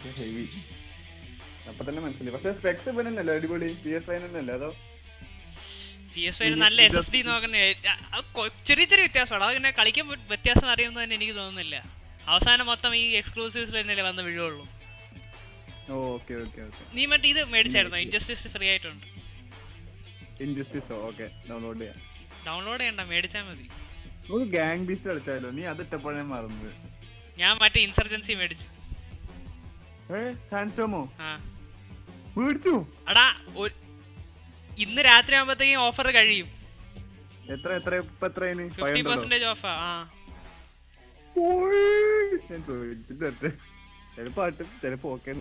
Heavy അപ്പൊ തന്നെ മനസ്സിലായി പക്ഷെ സ്പെക്സ് ഇപ്പൊ തന്നെയല്ലേ അടിപൊളി പി എസ് ഫൈവ് തന്നെയല്ലേ അതോ പി എസ് ഫൈവ് നല്ല എസ് എസ് ഡി നോക്കുന്ന ചെറിയ ചെറിയ വ്യത്യാസമാണ് അതങ്ങനെ കളിക്കുമ്പോൾ വ്യത്യാസം അറിയുമെന്ന് തന്നെ എനിക്ക് തോന്നുന്നില്ല അവസാനം മൊത്തം ഈ എക്സ്ക്ലൂസീവ്സിൽ തന്നെയല്ലേ വന്ന് വീഴുള്ളൂ ഓക്കെ ഓക്കെ ഓക്കെ നീ മറ്റേ ഇത് മേടിച്ചായിരുന്നോ ഇൻജസ്റ്റിസ് ഫ്രീ ആയിട്ടുണ്ട് ഇൻജസ്റ്റിസോ ഓക്കെ ഡൗൺലോഡ് ചെയ്യാം ഡൗൺലോഡ് ചെയ്യണ്ട മേടിച്ചാൽ മതി നമുക്ക് ഗാങ് ബീസ്റ്റ് കളിച്ചാലോ നീ അത് ഇട്ടപ്പോഴേ മറന്നത് ഞാൻ മറ്റേ ഇൻസർജൻസി മേടിച്ചു ഏ സാൻസ്റ്റോമോ ആ മേടിച്ചു അടാ ഒരു ഇന്ന് രാത്രി ആകുമ്പോഴത്തേക്കും ഓഫർ കഴിയും എത്ര എത്ര ഇപ്പൊ എത്ര ഫിഫ്റ്റി പെർസെന്റേജ് ഓഫാ ആ ഞാൻ ചോദിച്ചിട്ട് വരട്ടെ ചിലപ്പോ ആട്ടും ചിലപ്പോ ഓക്കെ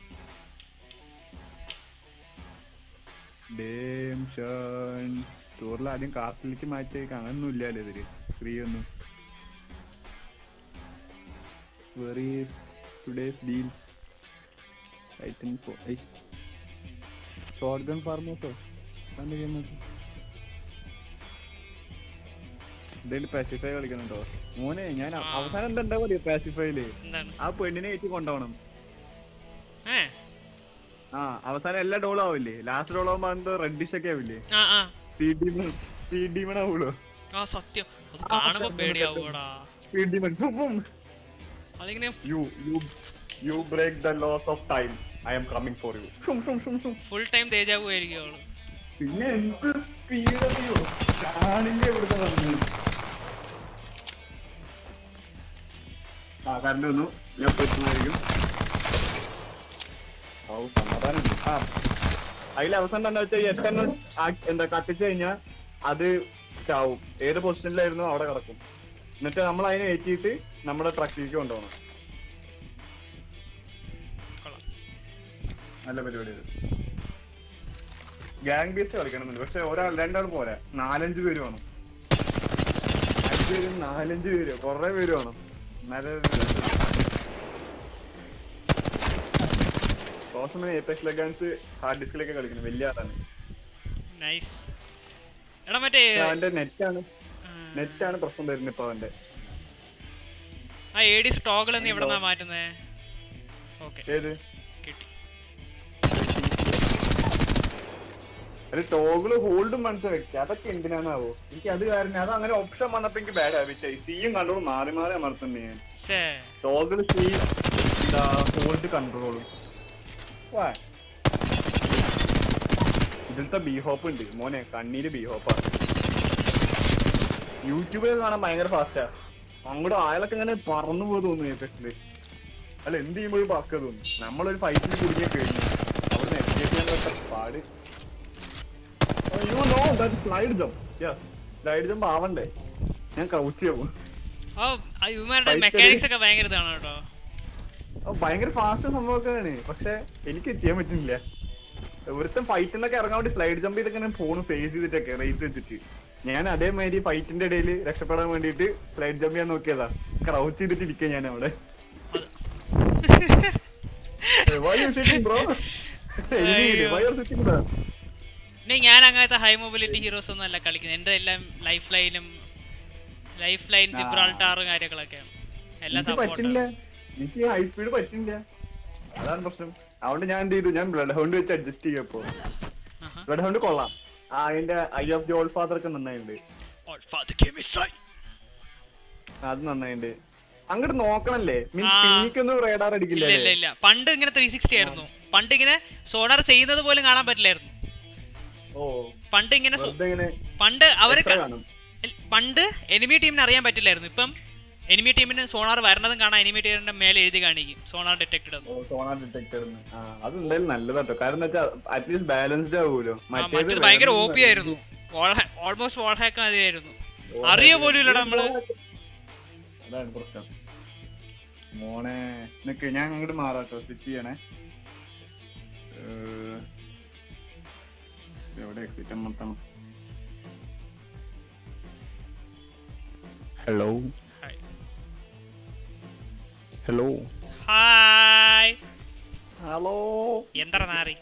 സ്റ്റോറിൽ ആദ്യം കാർട്ടിലേക്ക് മാറ്റിയേക്ക് അങ്ങനൊന്നും ഇല്ലല്ലോ ഇതില് ഫ്രീ ഒന്നും വെറീസ് today's deals item shotgun ഫാർമേഴ്സോ എന്തെങ്കിലും പാസിഫൈ കളിക്കുന്നുണ്ടോ മോനെ ഞാൻ അ- ആ. അവസാനം എന്താ ഉണ്ടാവില്ലേ പാസിഫൈയില് എന്താണ് ആ പെണ്ണിനെ ഏറ്റി കൊണ്ടുപോകണം ഏ ആ അവസാനം എല്ലാ ഡോളും ആവില്ലേ ലാസ്റ്റ് ഡോൾ ആവുമ്പോ എന്തോ റെഡിഷ് ഒക്കെ ആവില്ലേ ആ ആ സ്പീഡ് ഡീമൺ സ്പീഡ് ഡീമൺ ആവുള്ളൂ ആ സത്യം അത് കാണുമ്പോ പേടിയാവൂടാ സ്പീഡ് ഡീമൺ അതിങ്ങനെ you you you break the laws of time I'm coming for you full time തേജാവു ആയിരിക്കും അവള് പിന്നെ എന്ത് സ്പീഡ് അറിയോ കാണില്ലേ ഇവിടുത്തെ പറഞ്ഞു ആ കറണ്ട് വന്നു ഞാൻ പറ്റുന്നതായിരിക്കും ഔ സമാധാനം ആ അതിൽ അവസാനം എന്താ വെച്ചാൽ എട്ടെണ്ണം ആ- എന്താ കത്തിച്ചു കഴിഞ്ഞാൽ അത് ചാവും ഏത് പൊസിഷനിലായിരുന്നു അവിടെ കിടക്കും എന്നിട്ട് നമ്മൾ അതിനെ ഏറ്റിയിട്ട് നമ്മുടെ ട്രക്കിലേക്ക് കൊണ്ടുപോകണം കൊള്ളാം നല്ല പരിപാടി ഗ്യാങ് ബേസ് കളിക്കണമെന്നുണ്ട് പക്ഷെ ഒരാൾ രണ്ടാൾ പോരാ നാലഞ്ച് പേര് വേണം അഞ്ച് പേരും നാലഞ്ച് പേര് കൊറേ പേര് വേണം എന്നാലേ റോസമിന് എപെക്സ് ലെഗാൻസ് ഹാർഡ് ഡിസ്കിലൊക്കെ കളിക്കുന്നത് വലിയ ആളാണ് നൈസ് എടാ മറ്റേ അവന്റെ നെറ്റാണ് ആ, നെറ്റാണ് പ്രശ്നം വരുന്നത് ഇപ്പൊ അവന്റെ ആ ഏഡീസ് ടോഗിൾ നീ എവിടെന്നാ മാറ്റുന്നേ ഓക്കെ ഏത് കിട്ടി ഒരു ടോഗിള് ഹോൾഡും മനസ്സിൽ വെക്കുക അതൊക്കെ എന്തിനാണാവോ എനിക്ക് അത് കാരണം അത് അങ്ങനെ ഓപ്ഷൻ വന്നപ്പോ എനിക്ക് ബാഡ് ആവശ്യമായി സിയും കണ്ടോളൂ മാറി മാറി അമർത്തുന്നേ ഞാൻ ശേ ടോഗിൾ സി എന്താ ഹോൾഡ് കൺട്രോളും ഇതിലത്തെ ബി ഹോപ്പ് ഉണ്ട് മോനെ കണ്ണീര് ബി ഹോപ്പാണ് യൂട്യൂബിൽ കാണാൻ ഭയങ്കര ഫാസ്റ്റാ അങ്ങോട്ട് ആയാലൊക്കെ ഇങ്ങനെ പറന്നു പോയി തോന്നുന്നു എഫക്സില് അല്ല എന്ത് ചെയ്യുമ്പോഴും പക്ക തോന്നും നമ്മളൊരു ഫൈറ്റിൽ കുടുങ്ങിയ കഴിഞ്ഞു അവിടെ എസ്കേപ്പ് ചെയ്യാൻ പറ്റ പാട് you know that slide jump yes slide jump ആവണ്ടേ ഞാൻ കൗച്ച് ചെയ്യും ഓ ആ ഇവന്മാരുടെ Fight മെക്കാനിക്സ് ഒക്കെ ഭയങ്കര ഇതാണ് കേട്ടോ ഓ, ഭയങ്കര ഫാസ്റ്റ് സംഭവമൊക്കെയാണ് പക്ഷെ എനിക്ക് ചെയ്യാൻ പറ്റുന്നില്ല ഒരുത്തൻ ഫൈറ്റിനൊക്കെ ഇറങ്ങാൻ വേണ്ടി സ്ലൈഡ് ജമ്പ് ചെയ്തൊക്കെ ഞാൻ ഫോൺ ഫേസ് ചെയ്തിട്ടൊക്കെ റേറ്റ് വെച്ചിട്ട് ഞാൻ അതേമാതിരി ഫൈറ്റിന്റെ ഇടയിൽ രക്ഷപ്പെടാൻ വേണ്ടിയിട്ട് സ്ലൈഡ് ജമ്പ് ചെയ്യാൻ നോക്കിയതാ ക്രൗച്ച് ചെയ്തിട്ട് ഇരിക്കുക ഞാൻ അവിടെ Why you sitting, bro? അയ്യോ. Why you sitting there? പിന്നെ ഞാൻ അങ്ങനത്തെ ഹൈ മൊബിലിറ്റി ഹീറോസ് ഒന്നും അല്ല കളിക്കുന്നത് എന്റെ എല്ലാം ലൈഫ് ലൈനും ലൈഫ് ലൈൻ ആ. ജിബ്രാൾട്ടാറും കാര്യങ്ങളൊക്കെയാണ് എല്ലാം എനിക്ക് പറ്റില്ല സപ്പോർട്ട് എനിക്ക് ഹൈ സ്പീഡ് പറ്റില്ല അതാണ് പ്രശ്നം അതുകൊണ്ട് ഞാൻ എന്ത് ചെയ്തു ഞാൻ ബ്ലഡ് ഹൗണ്ട് വെച്ച് അഡ്ജസ്റ്റ് ചെയ്യപ്പോ ബ്ലഡ് ഹൗണ്ട് കൊള്ളാം ആ അതിന്റെ eye of the allfather ഒക്കെ നന്നായിട്ടുണ്ട് അത് നന്നായിട്ടുണ്ട് അങ്ങോട്ട് നോക്കണല്ലേ മീൻസ് ആ. പിന്നിക്കൊന്നും റേഡാർ ഇല്ല അടിക്കില്ല ഇല്ല ഇല്ല പണ്ട് ഇങ്ങനെ ത്രീ സിക്സ്റ്റി ആയിരുന്നു പണ്ട് ഇങ്ങനെ സോണാർ ചെയ്യുന്നത് പോലും കാണാൻ പറ്റില്ലായിരുന്നു ഓ പണ്ട് ഇങ്ങനെ സോ- വെറുതെ ഇങ്ങനെ പണ്ട് അവര് extra ക- കാണും ഇൽ- പണ്ട് എനിമി ടീമിന് അറിയാൻ പറ്റില്ലായിരുന്നു ഇപ്പം എനിമി ടീമിന് സോണാർ വരണതും കാണാൻ എനിമി ടീമിന്റെ മേലെ എഴുതി കാണിക്കും സോണാർ ഡിറ്റക്റ്റഡ് എന്ന് ഓ സോണാർ ഡിറ്റക്ടർ ആ അത് എന്തായാലും നല്ലതാട്ടോ കാരണം എന്താ വെച്ചാൽ അറ്റ്ലീസ്റ്റ് ബാലൻസ്ഡ് ആവുമല്ലോ ആ, മറ്റേത് ഭയങ്കര ഒ പി ആയിരുന്നു ഓൾമോസ്റ്റ് വാൾ ഹാക്ക് മതിയായിരുന്നു അറിയ പോലും ഇല്ലടാ നമ്മള് അതാണ് പ്രശ്നം മോനെ നിക്ക് ഞാൻ അങ്ങോട്ട് മാറാട്ടോ സ്വിച്ച് ചെയ്യണേ ഏഹ്, എവിടെ എക്സിറ്റ് മൊത്തം hello hi. Hello hi hello എന്തറ നാറി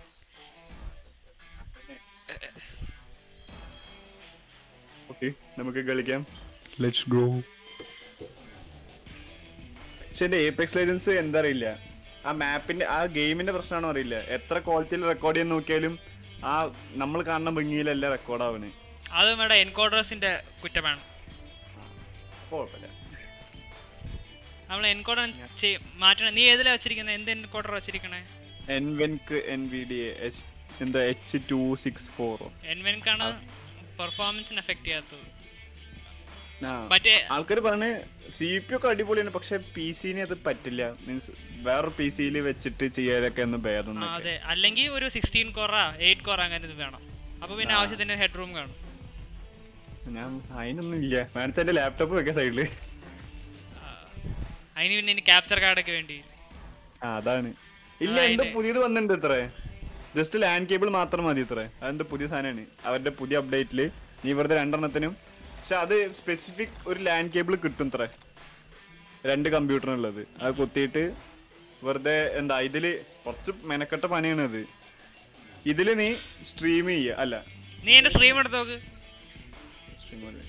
ഓക്കെ നമുക്ക് കളിക്കാം ലെറ്റ്സ് ഗോ പക്ഷെ എന്റെ ഏപെക്സ് ലൈസൻസ് എന്താ അറിയില്ല ആ മാപ്പിന്റെ ആ ഗെയിമിന്റെ പ്രശ്നമാണോ അറിയില്ല എത്ര ക്വാളിറ്റിയിൽ റെക്കോർഡ് ചെയ്യാൻ നോക്കിയാലും ആ നമ്മൾ കാണുന്ന ഭംഗിയിലല്ല റെക്കോർഡ് ആവണ് അത് നമ്മുടെ എൻകോഡേഴ്സിന്റെ കുറ്റമാണ് കുഴപ്പമില്ല നമ്മൾ എൻകോഡർ മാറ്റണം നീ ഏതിലാ വെച്ചിരിക്കുന്നത് എന്ത് എൻകോഡർ വെച്ചിരിക്കണേ NVENC N V D H എന്താ എച്ച് ടു സിക്സ് ഫോറോ എൻവെൻക്കാണ് പെർഫോമൻസിന് എഫക്ട് ചെയ്യാത്തത് ആ മറ്റേ ആൾക്കാർ പറഞ്ഞ് സി പി ഒക്കെ അടിപൊളിയാണ് പക്ഷെ പി സിന് അത് പറ്റില്ല മീൻസ് വേറെ പി സിയിൽ വെച്ചിട്ട് ചെയ്യാനൊക്കെ ഒന്ന് ഭേദം ആ, അതെ അല്ലെങ്കിൽ ഒരു സിക്സ്റ്റീൻ കോറ എയ്റ്റ് കോറ അങ്ങനെ ഇത് വേണം അപ്പൊ പിന്നെ ആ. ആവശ്യത്തിന് ഹെഡ് റൂം കാണും ഞാൻ അതിനൊന്നും ഇല്ല വേണിച്ച എന്റെ ലാപ്ടോപ്പ് വെക്കാൻ സൈഡില് ആ, അതിന് പിന്നെ ഇനി ക്യാപ്ചർ കാർഡൊക്കെ വേണ്ടി ആ അതാണ് ഇല്ല ആ, എന്തോ ഇത്. പുതിയത് വന്നിട്ടുണ്ട് ഇത്രേ ജസ്റ്റ് ലാൻഡ് കേബിൾ മാത്രം മതി ഇത്രേ അതെന്താ പുതിയ സാധനമാണ് അവരുടെ പുതിയ അപ്ഡേറ്റില് നീ വെറുതെ രണ്ടെണ്ണത്തിനും പക്ഷെ അത് സ്പെസിഫിക് ഒരു ലാൻഡ് കേബിൾ കിട്ടും ഇത്രേ രണ്ട് കമ്പ്യൂട്ടറിനുള്ളത് അത് കുത്തിയിട്ട് വെറുതെ എന്താ ഇതില് കുറച്ച് മെനക്കെട്ട പണിയാണ് അത് ഇതില് നീ സ്ട്രീം ചെയ്യ അല്ല നീ എന്റെ സ്ട്രീം എടുത്ത് നോക്ക് stream അല്ല.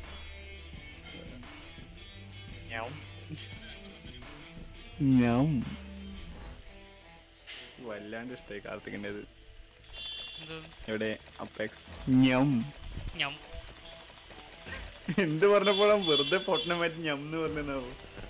ഞാം. ഞാം. വല്ലാണ്ട് ഇഷ്ടായി കാർത്തികിന്റെ ഇത് എന്ത് എവിടെ അപ്പെക്സ് ഞം ഞം എന്ത് പറഞ്ഞപ്പോഴാ വെറുതെ പൊട്ടനെ മാറ്റി ഞം എന്ന് പറഞ്ഞാവോ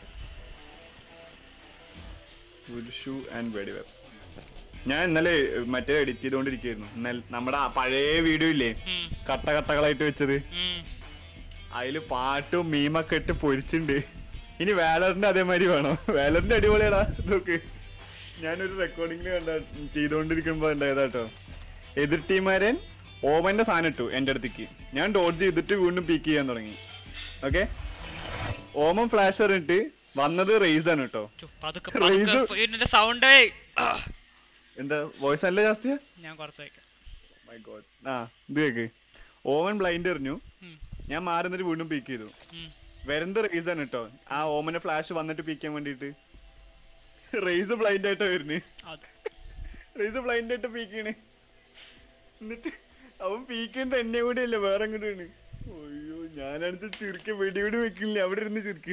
പുരുഷു ആൻഡ് വെടിവെപ്പ് ഞാൻ ഇന്നലെ മറ്റേ എഡിറ്റ് ചെയ്തോണ്ടിരിക്കായിരുന്നു ഇന്നലെ നമ്മുടെ ആ പഴയ വീഡിയോ ഇല്ലേ ഉം, കട്ട കട്ടകളായിട്ട് വെച്ചത് ഉം. അതില് പാട്ടും മീമൊക്കെ ഇട്ട് പൊരിച്ചിട്ടുണ്ട് ഇനി വേലറിന്റെ അതേമാതിരി വേണോ വേലറിന്റെ അടിപൊളിയാടാ ഇതൊക്കെ ഞാനൊരു റെക്കോർഡിംഗിൽ കണ്ട ചെയ്തോണ്ടിരിക്കുമ്പോ ഉണ്ടായതാട്ടോ എതിർ ടീമാരൻ ഓമന്റെ സാധനം ഇട്ടു എന്റെ അടുത്തേക്ക് ഞാൻ ഡോഡ്ജ് ചെയ്തിട്ട് വീണ്ടും പീക്ക് ചെയ്യാൻ തുടങ്ങി ഓക്കെ ഓമൻ ഫ്ലാഷർ ഇട്ട് വന്നത് റേസ് ആണ് കേട്ടോ ചു, പതുക്കെ റൈസ്. പതുക്കെ ഇതിന്റെ സൗണ്ടേ എന്താ വോയിസ് നല്ല ജാസ്തിയാ ഞാൻ കുറച്ച് വയ്ക്കാം മൈ ഗോഡ് ആ ഇത് കേക്ക് ഓമൻ ബ്ലൈൻഡ് എറിഞ്ഞു ഉം, ഞാൻ മാറി നിന്നിട്ട് വീണ്ടും പീക്ക് ചെയ്തു ഉം. വരുന്നത് റേസ് ആണ് കേട്ടോ ആ ഓമന്റെ ഫ്ലാഷ് വന്നിട്ട് പീക്കാൻ വേണ്ടിട്ട് റേസ് ബ്ലൈൻഡ് ആയിട്ടാ വരുന്നത് അത് റേസ് ബ്ലൈൻഡ് ആയിട്ട് പീക്കാണ് എന്നിട്ട് അവൻ പീക്കേണ്ട എന്നെ കൂടെ അല്ല വേറെ അങ്ങോട്ടാണ് അയ്യോ ഞാനാണിത് ചിരിക്ക വെടി വെടി വെക്കില്ല അവിടെ ഇരുന്ന് ചിരിക്ക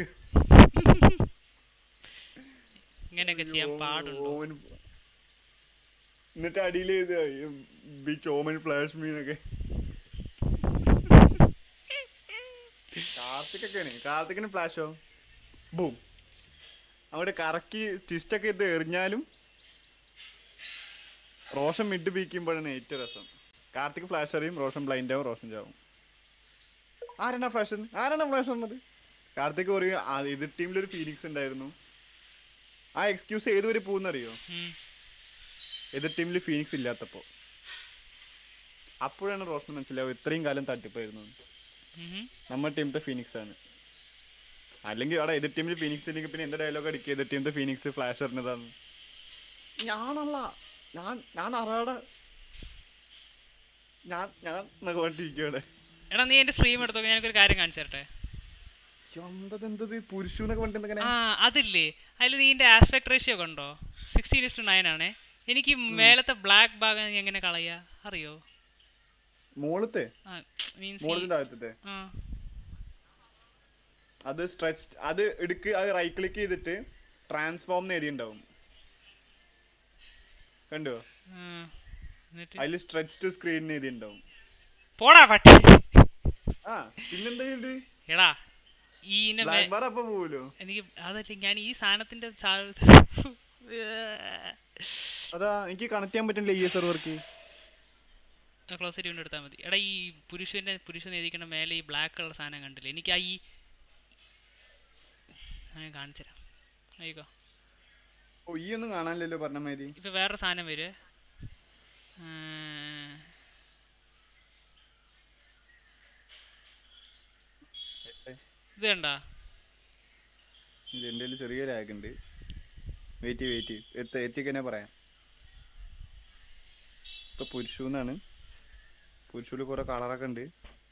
ഇങ്ങനെയൊക്കെ ചെയ്യാൻ പാടുണ്ടോ ഓമൻ എന്നിട്ട് അടിയിൽ ബിച്ച് ഓമൻ ഫ്ലാഷ് മീനൊക്കെ കാർത്തിക്കൊക്കെയാണ് കാർത്തിക്കിന് ഫ്ലാഷോ ബൂം അവിടെ കറക്കി ട്വിസ്റ്റ് ഒക്കെ ഇത് എറിഞ്ഞാലും റോഷൻ മിഡ് പീക്കുമ്പോഴാണ് ഏറ്റവും രസം കാർത്തിക് ഫ്ലാഷ് അറിയും റോഷൻ ബ്ലൈൻഡ് ആവും റോഷൻ ചാവും ആരാണ് ഫ്ലാഷ് ആരാണ് ഫ്ലാഷ് വന്നത് കാർത്തിക് പറയും "ആ, എതിർ ടീമിൽ ഒരു ഫീലിങ്സ് ഉണ്ടായിരുന്നു ആ എക്സ്ക്യൂസ് ഏതുവരെ പോകുന്നറിയോ ഉം. എതിർ ടീമിൽ ഫീനിക്സ് ഇല്ലാത്തപ്പോ അപ്പോഴാണ് റോഷൻ മനസ്സിലാവും ഇത്രയും കാലം തട്ടിപ്പായിരുന്നു എന്ന്. ഉം. നമ്മുടെ ടീമിന്റെ ഫീനിക്സ് ആണ് അല്ലെങ്കിൽ അവിടെ എതിർ ടീമിൽ ഫീനിക്സ് ഇല്ലെങ്കിൽ പിന്നെ എന്റെ ഡയലോഗ് അടിക്കുക എതിർ ടീമിന്റെ ഫീനിക്സ് ഫ്ലാഷ് എറിഞ്ഞതാണ് ഞാനല്ല ഞാൻ ഞാൻ അറിയാടെ ഞാൻ ഞാൻ എന്നൊക്കെ പറഞ്ഞിരിക്കുകയാണ് എടാ നീ എന്റെ സ്ട്രീം എടുത്തോ ഞാനൊരു കാര്യം കാണിച്ചു തരട്ടെ എന്തത് എന്തത് പുരുഷു എന്നൊക്കെ പറഞ്ഞിട്ട് എന്തെങ്ങനെ ആ അതില്ലേ അതിൽ നീ എന്റെ ആസ്പെക്ട് റേഷ്യോ കണ്ടോ സിക്സ്റ്റീൻ ഇസ്റ്റു നയൻ ആണേ എനിക്ക് മേലത്തെ ബ്ലാക്ക് ഭാഗം നീ എങ്ങനെ കളയാ അറിയോ മോളത്തെ മീൻസ് മോളത്തിന്റെ താഴത്തെ ആ അത് സ്ട്രെച്ച് അത് എടുക്ക് അത് റൈറ്റ് ക്ലിക്ക് ചെയ്തിട്ട് ട്രാൻസ്ഫോം എഴുതിണ്ടാവും കണ്ടോ ആ. എന്നിട്ട് അതിൽ സ്ട്രെച്ച് ടു സ്ക്രീൻ എഴുതിണ്ടാവും പോടാ പട്ടി ആ പിന്നെന്താ ഇത് എടാ ഈ ഇന്നെ മേ- ബ്ലാക്ക് ബാർ അപ്പൊ പോവല്ലോ എനിക്ക് അതല്ല ഞാൻ ഈ സാധനത്തിന്റെ അതാ എനിക്ക് കണക്ട് ചെയ്യാൻ പറ്റില്ല ഈ സെർവർക്ക് ക്ലോസ് ആയിട്ട് കൊണ്ട് എടുത്താൽ മതി എടാ ഈ പുരുഷന്റെ പുരുഷൻ എഴുതിക്കണ മേലെ ഈ ബ്ലാക്ക് കളർ സാധനം കണ്ടില്ലേ എനിക്ക് ആ ഈ ഞാൻ കാണിച്ചു തരാം അയ്യോ ഓ ഈ ഒന്നും കാണാനില്ലല്ലോ പറഞ്ഞ മാതിരി ഇപ്പൊ വേറൊരു സാധനം വരുവേ ആ, ഇത് കണ്ടാ ഇത് എന്റെ കയ്യില് ചെറിയ ലാഗ് ഉണ്ട് വെയിറ്റ് വെയിറ്റ് എത്ത എത്തിക്കന്നെ പറയാം ഇപ്പൊ പുരുഷു എന്നാണ് പുരുഷുല് കുറെ കളറൊക്കെ ഉണ്ട്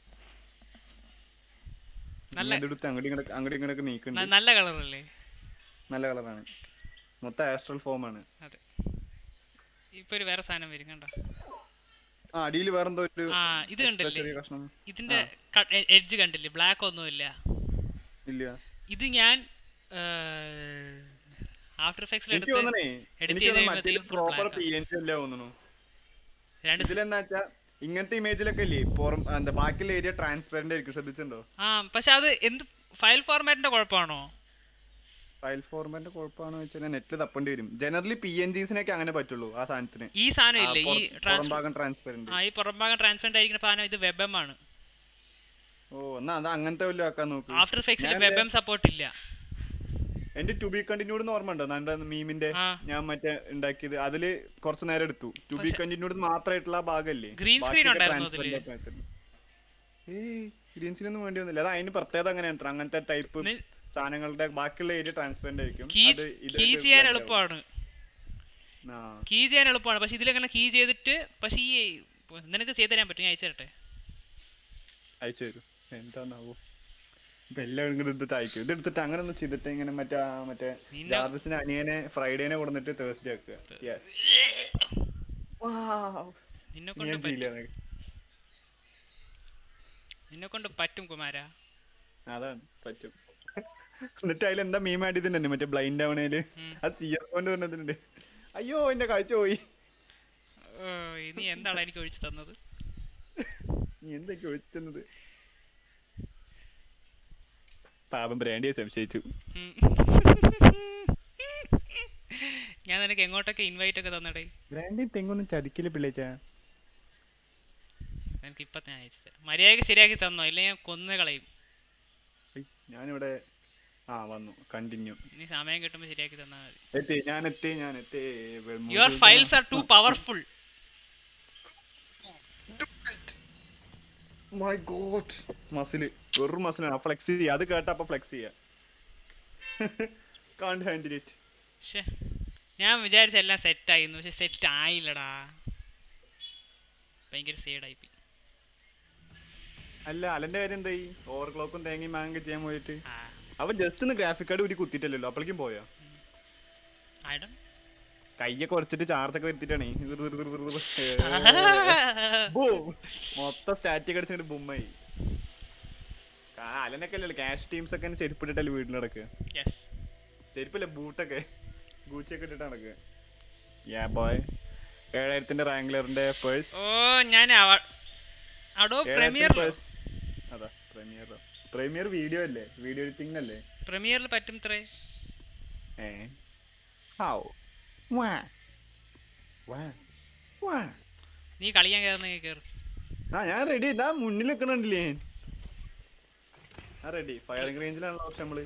നല്ല- എടുത്ത് അങ്ങോട്ട് ഇങ്ങോട്ട് അങ്ങോട്ട് ഇങ്ങോട്ടൊക്കെ ന- നീക്കുന്നുണ്ട് നല്ല കളറല്ലേ നല്ല കളറാണ് മൊത്തം ആസ്ട്രൽ ഫോം ആണ് അതെ ഇപ്പൊ ഒരു വേറെ സാധനം വരും കണ്ടോ ആ അടിയിൽ വേറെന്തോ ഒരു ആ ഇത് extra കണ്ടില്ലേ ചെറിയ കഷ്ണം ഇതിന്റെ എഡ്ജ് കണ്ടില്ലേ ബ്ലാക്ക് ഒന്നുമില്ല ഇല്ല ഇത് ഞാൻ ആഫ്റ്റർ എഫക്ട്സിൽ എനിക്ക് എടുത്ത് തോന്നണേ edit എനിക്ക് ചെയ്ത് തോന്നുന്നു മറ്റേ കഴിയുമ്പഴത്തേക്കും full proper black P N G അല്ല തോന്നുന്നു രണ്ട് ഇതിലെന്താ വെച്ചാ ഇങ്ങനത്തെ ഇമേജിലൊക്കെ ഇല്ലേ പുറം എന്താ ബാക്കിയുള്ള ഏരിയ ട്രാൻസ്പെറന്റ് ആയിരിക്കും ശ്രദ്ധിച്ചിട്ടുണ്ടോ ആ പക്ഷെ അത് എന്ത് ഫയൽ ഫോർമാറ്റിന്റെ കുഴപ്പമാണോ ഫയൽ ഫോർമാറ്റ് കുഴപ്പമാണോ വെച്ചാൽ നെറ്റിൽ തപ്പേണ്ടി വരും ജനറലി പി എൻ ജിസിനൊക്കെ അങ്ങനെ പറ്റുള്ളൂ ആ സാധനത്തിന് ഈ സാധനം ആ, ഇല്ലേ ഈ പുറം- പുറം ട്രാൻസ്ഫർ ഭാഗം ട്രാൻസ്പെറന്റ് ആ ഈ പുറംഭാഗം ട്രാൻസ്പെറന്റ് ആയിരിക്കുന്ന സാധനം ഇത് വെബം ആണ് ഓ എന്നാ അത് അങ്ങനത്തെ വല്ലതും ആക്കാൻ നോക്ക് ആഫ്റ്റർ എഫക്ട്സിൽ ഞാൻ വെബം സപ്പോർട്ട് ഇല്ല എന്റെ ടു ബി കണ്ടിന്യൂഡ് ഓർമ്മ ഉണ്ടോ നമ്മുടെ മീമിന്റെ ആ. ഞാൻ മറ്റേ ഉണ്ടാക്കിയത് അതില് കുറച്ച് നേരം എടുത്തു ടു ബി പക്ഷെ- കണ്ടിന്യൂഡ് മാത്രമായിട്ടുള്ള ആ ഭാഗമല്ലേ Green screen ബാക്കിയൊക്കെ ഉണ്ടായിരുന്നോ transparent അതില്? ആയിട്ട് മാറ്റുന്നു. ഏയ് ഗ്രീൻ സ്ക്രീൻ ഒന്നും വേണ്ടി വന്നില്ല അത് അതിന് പ്രത്യേകത അങ്ങനെയാണ് അങ്ങനത്തെ ടൈപ്പ് നി- സാധനങ്ങളുടെ ബാക്കിയുള്ള ഏരിയ ട്രാൻസ്പെറന്റ് ആയിരിക്കും കീ അത് ഇത് കീ ഇത് ചെയ്യാൻ black ആവും. എളുപ്പമാണ് ആ. കീ ചെയ്യാൻ എളുപ്പമാണ് പക്ഷെ ഇതിലങ്ങനെ കീ ചെയ്തിട്ട് പക്ഷെ ഈ നിനക്ക് ചെയ്ത് തരാൻ പറ്റും ഞാൻ അയച്ചു തരട്ടെ അയച്ചു തരും എന്താന്നാവോ ഇപ്പൊ എല്ലാം ഇങ്ങോട്ട് എടുത്തിട്ട് അയക്കും ഇത് എടുത്തിട്ട് അങ്ങനെ ഒന്ന് ചെയ്തിട്ട് ഇങ്ങനെ മറ്റേ ആ മറ്റേ നിന്നെ- ജാർവിസിന് അനിയനെ ഫ്രൈഡേനെ കൊടുത്തിട്ട് തേഴ്സ്ഡേ ആക്കുക യെസ് നിന്നെ ഞാൻ കൊണ്ട് പറ്റും ചെയ്യില്ല നിന്നെ കൊണ്ട് പറ്റും കുമാര അതാണ് പറ്റും എന്നിട്ട് അതിൽ എന്താ മീം ആഡ് ചെയ്തിട്ടുണ്ട് മറ്റേ ബ്ലൈൻഡ് ആവണേല് ഉം. അത് സി എഫ് കൊണ്ട് പറഞ്ഞിട്ടുണ്ട് അയ്യോ എന്റെ കാഴ്ച പോയി ഓ, ഇനി എന്താണ് എനിക്ക് ഒഴിച്ചു തന്നത് നീ എന്തൊക്കെ ഒഴിച്ചത് പാപം ബ്രാൻഡിയെ സംശയിച്ചു ഉം. ഞാൻ നിനക്ക് എങ്ങോട്ടൊക്കെ ഇൻവൈറ്റ് ഒക്കെ തന്നടേ ബ്രാൻഡി തെങ്ങൊന്നും ചതിക്കില്ല പിള്ളേച്ചാ എനിക്ക് ഇപ്പൊ ഞാൻ അയച്ചു തരാം മര്യാദക്ക് ശരിയാക്കി തന്നോ ഇല്ലെങ്കിൽ ഞാൻ കൊന്നു കളയും ഉയ്, ഞാനിവിടെ ആ വന്നു കണ്ടിന്യൂ നീ സമയം കിട്ടുമ്പോൾ ശരിയാക്കി തന്നാൽ മതി എത്തി ഞാൻ എത്തി ഞാൻ എത്തി your files are too powerful my god muscle വെറും മസിലാണ് ഫ്ലെക്സ് ചെയ്യുക അത് കേട്ട അപ്പൊ ഫ്ലെക്സ് ചെയ്യാ കാണ്ട് ഹാൻഡിൽ ഇറ്റ് ശ്ശേ ഞാൻ വിചാരിച്ച എല്ലാം സെറ്റ് ആയിരുന്നു പക്ഷെ സെറ്റ് ആയില്ലടാ ഭയങ്കര സേഡായി പോയി അല്ല അലന്റെ കാര്യം എന്തായി ഓവർ ക്ലോക്കും തേങ്ങയും മാങ്ങ ചെയ്യാൻ പോയിട്ട് ആ അവൻ ജസ്റ്റ് ഒന്ന് ഗ്രാഫിക് കാർഡ് ഊരി കുത്തിയിട്ടല്ലോ അപ്പോഴേക്കും പോയോ I don't- കയ്യൊക്കെ കുറച്ചിട്ട് ചാർജ് ഒക്കെ വരുത്തിട്ടാണേ മൊത്തം സ്റ്റാറ്റിക് അടിച്ചിട്ട് ബുമ്മായി അലനൊക്കെ അല്ലല്ലോ ക്യാഷ് ടീംസ് ഒക്കെ ചെരുപ്പിട്ടിട്ടല്ലേ വീട്ടിൽ നടക്കുക Yes. ചെരുപ്പല്ലേ ബൂട്ടൊക്കെ ഗൂച്ചിയൊക്കെ ഇട്ടിട്ട് നടക്കുക യാ ബോയ് ഏഴായിരത്തിന്റെ റാങ്ക്ലറിന്റെ പേഴ്സ് ഓ ഞാൻ അടോ പ്രീമിയർ അതാ പ്രീമിയർ പ്രീമിയർ വീഡിയോ അല്ലേ വീഡിയോ എഡിറ്റിംഗ് അല്ലേ പ്രീമിയറിൽ പറ്റും ഇത്രേ ഏ ഹൗ വാ വാ വാ നീ കളിക്കാൻ കയറുന്ന കയറും ആ ഞാൻ റെഡി ഇതാ മുന്നിൽ നിൽക്കണില്ലേ ആ റെഡി ഫയറിംഗ് റേഞ്ചിലാണല്ലോ പക്ഷെ നമ്മള്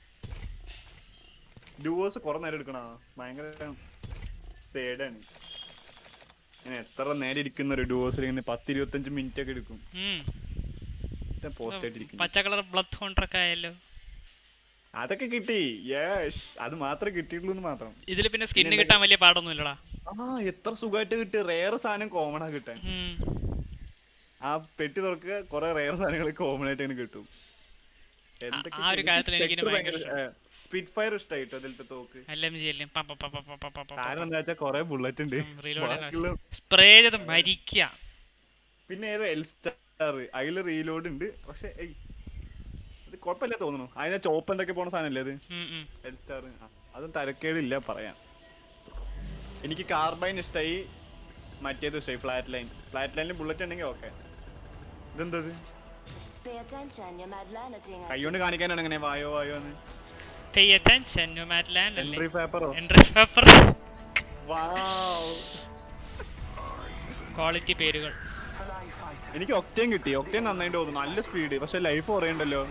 ഡുവോസ് കുറെ നേരം എടുക്കണ ഭയങ്കര സേഡാണ് ഞാൻ എത്ര നേരം ഇരിക്കുന്ന ഒരു ഡുവോസിൽ ഇങ്ങനെ പത്ത് ഇരുപത്തഞ്ച് മിനിറ്റ് ഒക്കെ എടുക്കും പോസ്റ്റ് ആയിട്ടിരിക്കും പച്ച കളർ ബ്ലഡ് ഹോണ്ടറൊക്കെ ആയല്ലോ അതൊക്കെ കിട്ടി യേഷ് അത് മാത്രമേ കിട്ടിയിട്ടുള്ളൂ എന്ന് മാത്രം ഇതിൽ പിന്നെ സ്കിന്ന് പിന്നെ കിട്ടാൻ വലിയ പാടൊന്നുമില്ലടാ ആ എത്ര സുഖമായിട്ട് കിട്ടി റേർ സാധനം കോമൺ ആ കിട്ടാൻ ഉം. ആ പെട്ടി തുറക്കുക കുറെ റേർ സാധനങ്ങൾ കോമൺ ആയിട്ട് ഇങ്ങനെ കിട്ടും ആ ഒരു കാര്യത്തിൽ എനിക്ക് ഭയങ്കര സ്പീഡ് ഫയർ ഇഷ്ടായിട്ടോ അതിലത്തെ തോക്ക് LMG അല്ലേ പ പ പ പ പ പ പ പ കാരണം എന്താ വെച്ചാൽ കൊറേ ബുള്ളറ്റ് ഉണ്ട് ഉം, reload ചെയ്യാൻ ബാക്കിയുള്ള- സ്പ്രേ ചെയ്ത് മരിക്കുക പിന്നെ ഏതോ എൽ സ്റ്റാർ അതില് റീലോഡ് ഉണ്ട് പക്ഷെ ഏയ് ഇത് കുഴപ്പമില്ല തോന്നുന്നു അതിന്റെ ചോപ്പ് എന്തൊക്കെ പോണ സാധനല്ലേ അത് ഉം, ഉം. എൽ സ്റ്റാർ അതും തരക്കേടില്ല പറയാം എനിക്ക് കാർബൈൻ ഇഷ്ടായി മറ്റേത് ഇഷ്ടായി ഫ്ലാറ്റ് ലൈൻ ഫ്ലാറ്റ് ലൈനിൽ ബുള്ളറ്റ് ഉണ്ടെങ്കിൽ ഓക്കെ ഇതെന്തത് Pay attention, you're mad landing. കൈകൊണ്ട് കാണിക്കാനാണ് എങ്ങനെ വായോ വായോ എന്ന് Pay attention, no matter land അല്ലേ എൻട്രി പേപ്പറോ എൻട്രി പേപ്പർ വാവ് ക്വാളിറ്റി പേരുകൾ എനിക്ക് ഒക്ടേൻ കിട്ടി ഒക്ടേൻ നന്നായിട്ട് തോന്നുന്നു നല്ല സ്പീഡ് പക്ഷെ ലൈഫ് കുറയണ്ടല്ലോ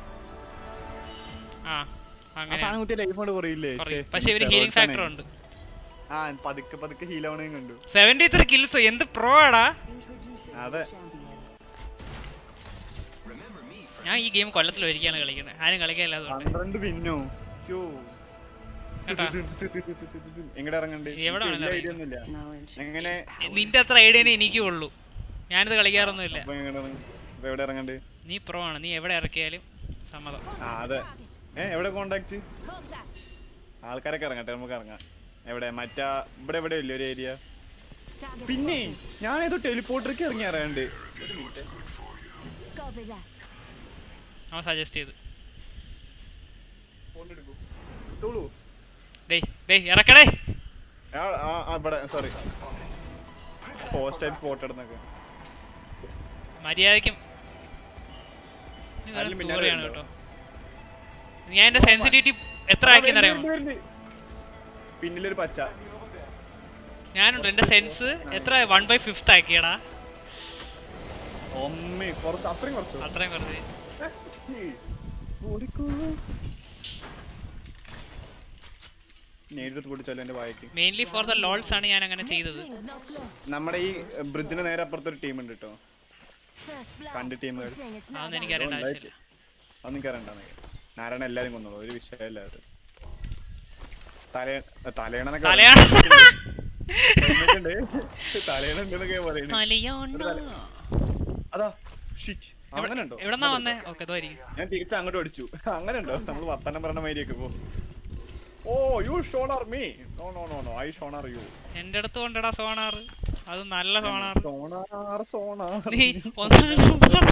ആ ആ അങ്ങനെ സാധനം കുത്തിയ ലൈഫ് കൊണ്ട് കുറയില്ലേ കുറയും. ശ്ശേ, പക്ഷെ ഇവര് steroids ഹീലിംഗ് ഫാക്ടർ ആണ്. ഉണ്ട് ആ പതുക്കെ പതുക്കെ ഹീൽ ആവണേയും കണ്ടു സെവന്റി ത്രീ കിൽസോ എന്ത് പ്രോ ആടാ Introducing അതെ champion. ഞാൻ ഈ ഗെയിം കൊല്ലത്തിൽ ഒരിക്കലാണ് കളിക്കുന്നത് ആരും കളിക്കാനില്ലാതുകൊണ്ട് പന്ത്രണ്ട് പിന്നോ യ്യോ. കേട്ടാ എങ്ങടെ ഇറങ്ങണ്ടേ എവിടെ എനിക്ക് വേണേലും വലിയ idea ഒന്നുമില്ല. Knowledge എങ്ങനെ is power. നിന്റെ അത്ര ഐഡിയനെ എനിക്കും ഉള്ളൂ ഞാനിത് കളിക്കാറൊന്നുമില്ല അപ്പൊ എങ്ങടെ ഇറങ്ങ- അപ്പൊ എവിടെ ഇറങ്ങണ്ടേ നീ പ്രോ ആണ് നീ എവിടെ ഇറക്കിയാലും സമ്മതം ആ അതെ ഏ എവിടെ കോണ്ടാക്ട് ആൾക്കാരൊക്കെ ഇറങ്ങട്ടെ നമുക്ക് ഇറങ്ങാം എവിടെ മറ്റാ ഇവിടെ എവിടെ ഇല്ല ഒരു ഏരിയ പിന്നെ ഞാൻ ഏതോ ടെലിപ്പോർട്ടർക്ക് ഇറങ്ങി അറിയാണ്ട് ഒരു മിനിറ്റ് Copy that. അവൻ സജസ്റ്റ് ചെയ്തു ഫോൺ എടുക്കൂ എടുത്തോളൂ ഡേയ് ഡേയ് ഇറക്കടേ ആ, ആ, ആ, ഇവിടെ സോറി പോസ്റ്റ് ആയിട്ട് സ്പോട്ട് ഇടുന്നൊക്കെ മര്യാദയ്ക്കും അതിലും പിന്നാലെ ദൂരെയാണ് ഉണ്ടോ? കേട്ടോ ഞാൻ എന്റെ സെൻസിറ്റിവിറ്റി എത്ര ആക്കിയെന്ന് അറിയാമോ പിന്നിലൊരു പച്ച ഞാനുണ്ട് എന്റെ സെൻസ് എത്ര വൺ ബൈ ഫിഫ്ത്ത് ആക്കിയടാ ഒമ്മേ കുറച്ച് അത്രയും കുറച്ചു അത്രയും കുറച്ച് നേരിട്ട് പൊടിച്ചാലോ എന്റെ വായക്ക് മെയിൻലി ഫോർ ദ ലോൾസ് ആണ് ഞാൻ അങ്ങനെ ചെയ്തത് Rings not close. നമ്മുടെ ഈ ബ്രിഡ്ജിന് നേരെ അപ്പുറത്തൊരു ടീം ഉണ്ട് കേട്ടോ First blood. കണ്ട് ടീമുകൾ Good thing it's not അതൊന്നും us. എനിക്ക് അറിയേണ്ട ആവശ്യമില്ല അത് നിങ്ങൾക്ക് അറിയണ്ടെന്ന് നാരായണ എല്ലാരും കൊന്നോളൂ ഒരു വിഷയമല്ല അത് തലേ തലേണെന്നൊക്കെ തലയാണ് പറയുന്നുണ്ട്. തലേണുണ്ടെന്നൊക്കെ പറയുന്നു മലയോണ്ണ. അതാ ഷിറ്റ് അങ്ങനെ ഉണ്ടോ എവിടെന്നാ വന്നേ ഓക്കെ ഇതായിരിക്കും ഞാൻ തിരിച്ച് അങ്ങോട്ട് അടിച്ചു അങ്ങനെ ഉണ്ടോ നമ്മൾ വർത്തമാനം പറഞ്ഞ മാതിരിയൊക്കെ പോ oh you sonar me no no no no I sonar you എന്റെ അടുത്ത് കൊണ്ടടാ സോണാറ് അത് നല്ല സോണാർ സോണാർ സോണാർ നീ ഒന്നാം നമ്പർ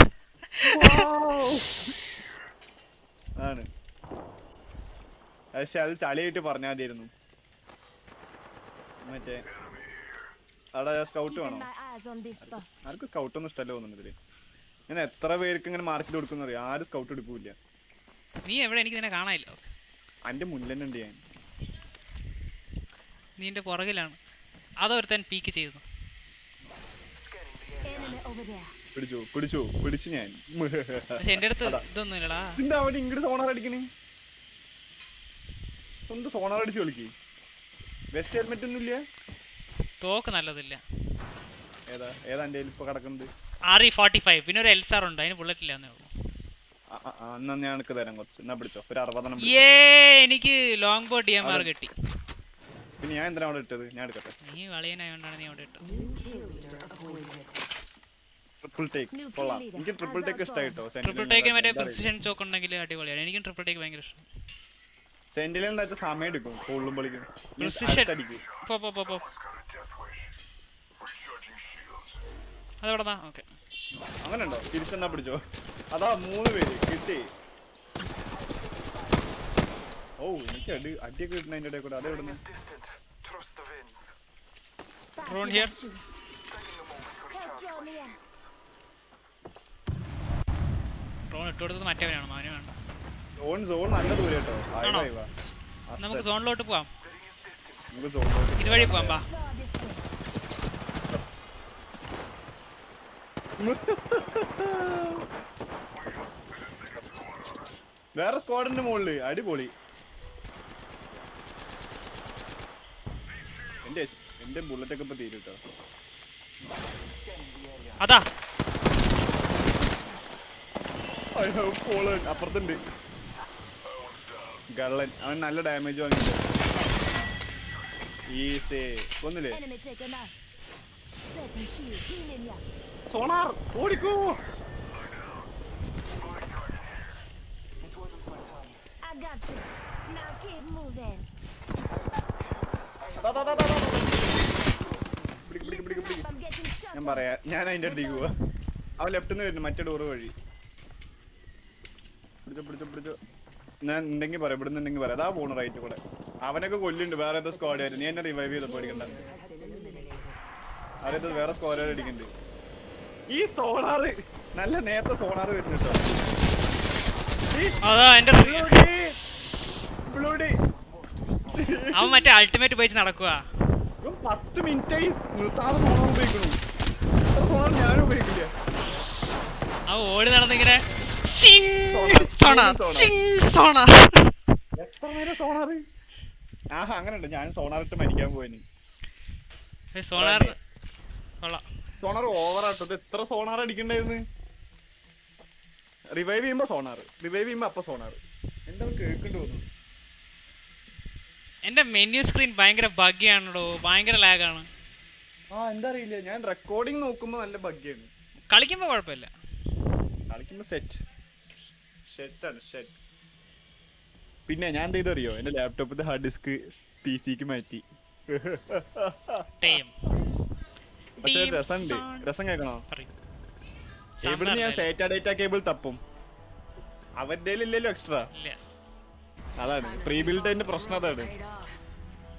ആണ് പക്ഷെ അത് ചളിയായിട്ട് പറഞ്ഞാൽ മതിയായിരുന്നു മറ്റേ അവിടെ സ്കൗട്ട് Keeping വേണോ my eyes on this spot. ആർക്കും സ്കൗട്ട് ഒന്നും ഇഷ്ടമല്ല തോന്നുന്നു ഇതില് ഞാൻ എത്ര പേർക്ക് ഇങ്ങനെ മാർക്കിൽ കൊടുക്കുന്ന അറിയാം ആരും സ്കൗട്ട് എടുക്കൂല നീ എവിടെ എനിക്ക് നിന്നെ കാണാനില്ല അന്റെ മുന്നിൽ തന്നെ ഉണ്ട് ഞാൻ നീ എന്റെ പുറകിലാണ് അതൊരുത്തൻ പീക്ക് ചെയ്തു Enemy over there. പിടിച്ചു പിടിച്ചു പിടിച്ചു ഞാൻ പക്ഷെ എന്റെ അടുത്ത് ഇതൊന്നും ഇല്ലടാ എന്താ അവിടെ ഇങ്ങോട്ട് സോണാർ അടിക്കണേ സ്വന്തം സോണാർ അടിച്ച് കളിക്ക് വെസ്റ്റ് ഹെൽമെറ്റ് ഒന്നും ഇല്ല തോക്ക് നല്ലതില്ല ഏതാ ഏതാ എന്റെ ഇപ്പൊ കിടക്കുന്നത് ആർ ഇ ഫോർട്ടി ഫൈവ് പിന്നെ ഒരു എൽസാർ ഉണ്ട് അതിന് ബുള്ളറ്റ് ഇല്ല എന്നേ ഉള്ളൂ ആ, ആ, ആ, എന്നാ ഞാൻ എനിക്ക് തരാം കുറച്ച് എന്നാ പിടിച്ചോ ഒരു അറുപതെണ്ണം പിടിച്ചോ. ഏ എനിക്ക് ലോങ് ബോ ഡി എം ആർ അതെ. കിട്ടി പിന്നെ ഞാൻ എന്തിനാ അവിടെ ഇട്ടത് ഞാൻ എടുക്കട്ടെ നീ വളയനായോണ്ടാണ് നീ അവിടെ ഇട്ടത് ട്രിപ്പിൾ ടേക്ക് New കൊള്ളാം kill leader. എനിക്ക് ട്രിപ്പിൾ ടേക്ക് ഇഷ്ടായിട്ടോ ട്രിപ്പിൾ ടേക്ക് മറ്റേ പ്രിസിഷൻ ചോക്ക് ഉണ്ടെങ്കിൽ അടിപൊളിയാണ് എനിക്കും ട്രിപ്പിൾ ടേക്ക് ഭയങ്കര ഇഷ്ടം സെന്റിൽ എന്താ വെച്ചാൽ സമയം എടുക്കും കൊള്ളുമ്പോഴേക്കും Precision. അടിക്കും പോ പോ പോ പോ അതെവിടെന്നാ ഓക്കെ അങ്ങനെ ഉണ്ടോ തിരിച്ചെന്നാ പിടിച്ചോ അതാ മൂന്ന് പേര് കിട്ടി ഓ എനിക്ക് അടി അടിയൊക്കെ കിട്ടുന്ന അതിന്റെ ഇടയിൽ കൂടെ അത് എവിടുന്ന് Pass Drone me here. that shoe. Help draw me in. Drone ഇട്ട് കൊടുത്തത് മറ്റവനാണ് അവന് വേണ്ട സോൺ സോൺ നല്ല ദൂരം കേട്ടോ ആയി ആണോ? വായി വാ. നമുക്ക് അസ്സൽ. സോണിലോട്ട് പോവാം നമുക്ക് സോണിലോട്ട് ഇതുവഴി പോവാം വാ Explore this way. വേറെ സ്ക്വാഡിന്റെ മുകളില് അടിപൊളി എന്റെ എന്റെ ബുള്ളറ്റ് ഒക്കെ ഇപ്പൊ തീരും കേട്ടോ അതാ അയ്യോ, fallen. അപ്പുറത്തുണ്ട് ഗള്ളൻ അവൻ നല്ല ഡാമേജ് വാങ്ങിയിട്ടുണ്ട് ഈസേ ഒന്നില്ലേ Enemy taken out. Setting shield. Healing ya. Sonar ഓടിക്കോ I got you. Now keep moving. ദാ, ദാ, ദാ, ദാ, ദാ. പിടിക്ക്, പിടിക്ക്, പിടിക്ക്, Listen പിടിക്ക്. up, I'm getting shot ഞാൻ at. പറയാ ഞാൻ അതിന്റെ അടുത്തേക്ക് പോവാ അവൻ ലെഫ്റ്റ് നിന്ന് വരുന്നു മറ്റേ ഡോറ് വഴി പിടിച്ചോ പിടിച്ചോ പിടിച്ചോ ഞാൻ ഉണ്ടെങ്കിൽ പറയാം ഇവിടെ നിന്നുണ്ടെങ്കിൽ പറയാം അതാ പോണു റൈറ്റ് കൂടെ അവനൊക്കെ കൊല്ലുണ്ട് വേറെ ഏതോ സ്ക്വാഡ് ആയിരുന്നു നീ എന്നെ റിവൈവ് ചെയ്ത് പേടിക്കണ്ട അറിയത് വേറെ സ്ക്വാഡ് അടിക്കുന്നുണ്ട് ഈ സോണാറ് നല്ല നേരത്തെ സോണാറ് വരുന്നുട്ടോ അതാ എന്റെ ബ്ലൂഡി അവൻ മറ്റേ അൾട്ടിമേറ്റ് ഉപയോഗിച്ച് നടക്കുക ഇവൻ പത്ത് മിനിറ്റായി നിർത്താതെ സോണാർ ഉപയോഗിക്കണു ഇത്ര സോണാർ ഞാനും ഉപയോഗിക്കില്ല അവൻ ഓടി നടന്നിങ്ങനെ ഷിങ് സോണ, സോണ സോണ. ഷിങ് സോണ എത്ര നേരം സോണാറ് ആഹാ അങ്ങനെ ഉണ്ട് ഞാൻ സോണാറിട്ട് മരിക്കാൻ പോയിന് ഏയ് സോണാർ കൊള്ളാം സോണാർ ഓവറാട്ടോ ഇത് എത്ര സോണാർ അടിക്കണ്ടായിരുന്നു റിവൈവ് ചെയ്യുമ്പോ സോണാർ റിവൈവ് ചെയ്യുമ്പോ അപ്പൊ സോണാർ എന്താ കേൾക്കണ്ടു തോന്നുന്നു എന്റെ മെനു സ്ക്രീൻ ഭയങ്കര ബഗ്ഗിയാണല്ലോ ഭയങ്കര ലാഗാണ് ആ എന്താ അറിയില്ല ഞാൻ റെക്കോർഡിംഗ് നോക്കുമ്പോ നല്ല ഭംഗിയാണ് കളിക്കുമ്പോ കുഴപ്പമില്ല കളിക്കുമ്പോ സെറ്റ് ഷെറ്റാണ് ഷെറ്റ് പിന്നെ ഞാൻ എന്ത് ചെയ്തറിയോ എന്റെ ലാപ്ടോപ്പിന്റെ ഹാർഡ് ഡിസ്ക് പി സിക്ക് മാറ്റി ടൈം പക്ഷെ Deep രസമുണ്ട് sound. രസം കേൾക്കണോ പറയൂ ഇവിടുന്ന് ഞാൻ സാമ്പാർ സേറ്റ ഡേറ്റ കേബിൾ തപ്പും അവന്റെ ഇല്ലല്ലോ എക്സ്ട്രാ ഇല്ല അതാണ് പ്രീ ബിൽഡിന്റെ പ്രശ്നം അതാണ്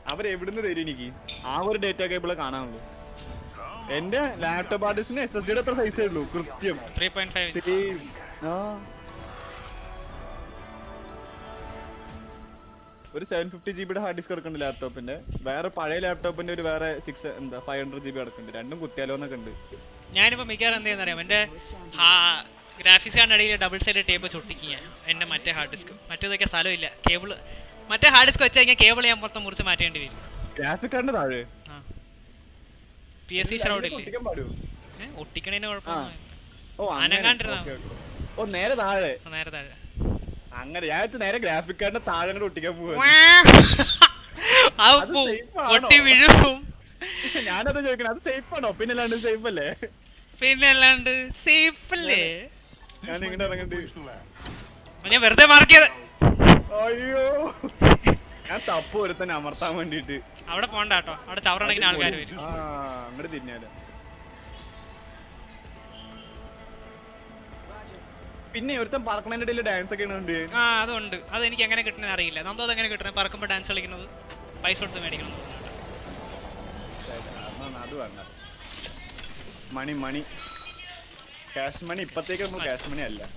അവരെവിടുന്ന് തരും എനിക്ക് ആ ഒരു ഡേറ്റ കേബിളെ കാണാനുള്ളൂ എന്റെ ലാപ്ടോപ്പ് ആർട്ടിസ്റ്റിന് എസ് എസ് ഡിയുടെ എത്ര സൈസേ ഉള്ളൂ കൃത്യം ത്രീ പോയിന്റ് ഫൈവ് Same. ആ. ഒരു സെവൻ ഫിഫ്റ്റി ജി ബിയുടെ ഹാർഡ് ഡിസ്ക് കിടക്കുന്നുണ്ട് ലാപ്ടോപ്പിന്റെ വേറെ പഴയ ലാപ്ടോപ്പിന്റെ ഒരു വേറെ സിക്സ് എന്താ ഫൈവ് ഹൺഡ്രഡ് ജി ബി കിടക്കുന്നുണ്ട് രണ്ടും കുത്തിയാലോ എന്നൊക്കെ ഉണ്ട് ഞാനിപ്പോ മിക്കവാറും എന്ത് ചെയ്യുന്നറിയാം എൻ്റെ ഗ്രാഫിക്സ് കാർഡിൻ്റെ അടിയിൽ ഡബിൾ സൈഡ് ടേപ്പ് വെച്ച് ഒട്ടിക്കുക എൻ്റെ മറ്റേ ഹാർഡ് ഡിസ്ക് മറ്റേതൊക്കെ സ്ഥലമില്ല കേബിൾ മറ്റേ ഹാർഡ് ഡിസ്ക് വെച്ച് കഴിഞ്ഞാൽ കേബിൾ ഞാൻ മൊത്തം മുറിച്ച് മാറ്റേണ്ടി വരും ഗ്രാഫിക് കാർഡിന്റെ താഴെ ആ പി എസ് സി ഷറൗഡ് ഇല്ലേ ഒട്ടിക്കാൻ പാടുവോ? ഏ, ഒട്ടിക്കണേന് കുഴപ്പമൊന്നും ഓ അങ്ങനെ. അനങ്ങാണ്ടിരുന്നാ ഓക്കേ, ഓക്കേ. ഓ നേരെ താഴെ നേരെ താഴെ അങ്ങനെ ഞാൻ വിചാരിച്ചു നേരെ ഗ്രാഫിക് കാർഡിന്റെ താഴെ അങ്ങോട്ട് ഒട്ടിക്കാൻ പോവാ അത് അത് പോവും. safe ആണോ? ഒട്ടി വീഴും ഞാനത് ചോദിക്കണം അത് സേഫ് ആണോ പിന്നെ അല്ലാണ്ട് സേഫ് അല്ലേ പിന്നെ അല്ലാണ്ട് സേഫ് അല്ലേ ഞാൻ ഇങ്ങോട്ട് ഇറങ്ങണ്ട് ഞാൻ വെറുതെ മാർക്ക് ചെയ്ത അയ്യോ ഞാൻ തപ്പ് ഒരുത്തന്നെ അമർത്താൻ വേണ്ടിട്ട് അവിടെ പോണ്ട കേട്ടോ അവിടെ ചവറണക്കിന് ആൾക്കാർ വരും ആ അങ്ങോട്ട് തിരിഞ്ഞാലോ പിന്നെ ഒരുത്തൻ പറക്കണതിന്റെ ഇടയിൽ ഡാൻസ് ഒക്കെ ഉണ്ട് ആ അതുണ്ട് അത് എനിക്ക് എങ്ങനെ കിട്ടുന്നത് അറിയില്ല നമ്മൾ അത് എങ്ങനെ കിട്ടുന്നത് പറക്കുമ്പോൾ ഡാൻസ് കളിക്കുന്നത് പൈസ കൊടുത്ത് മേടിക്കണം എന്ന് തോന്നുന്നുണ്ട്. അത് വേണ്ട മണി മണി ക്യാഷ് മണി ഇപ്പത്തേക്ക് നമ്മൾ ക്യാഷ് മണി അല്ല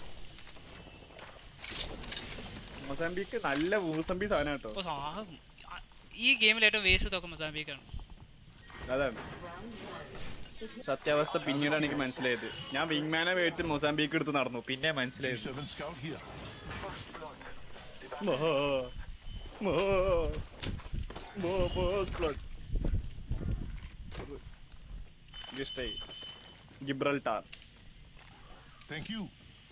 മൊസാംബിക്ക് നല്ല മൂസംബി സാധനം കേട്ടോ അപ്പൊ സാ- ആ- ഈ ഗെയിമിൽ ഏറ്റവും വേസ്റ്റ് തോക്കും മൊസാംബിക്കാണ് അതാണ് സത്യാവസ്ഥ പിന്നീടാണ് എനിക്ക് മനസ്സിലായത് ഞാൻ വിങ്മാനെ മേടിച്ച് മൊസാംബിക്ക് എടുത്ത് നടന്നു പിന്നെ മനസ്സിലായത് Seven scout here. മോ മോ മോ ബോസ് പ്ലോട്ട് ഇഷ്ടായി ഗിബ്രൽട്ടാർ Thank you.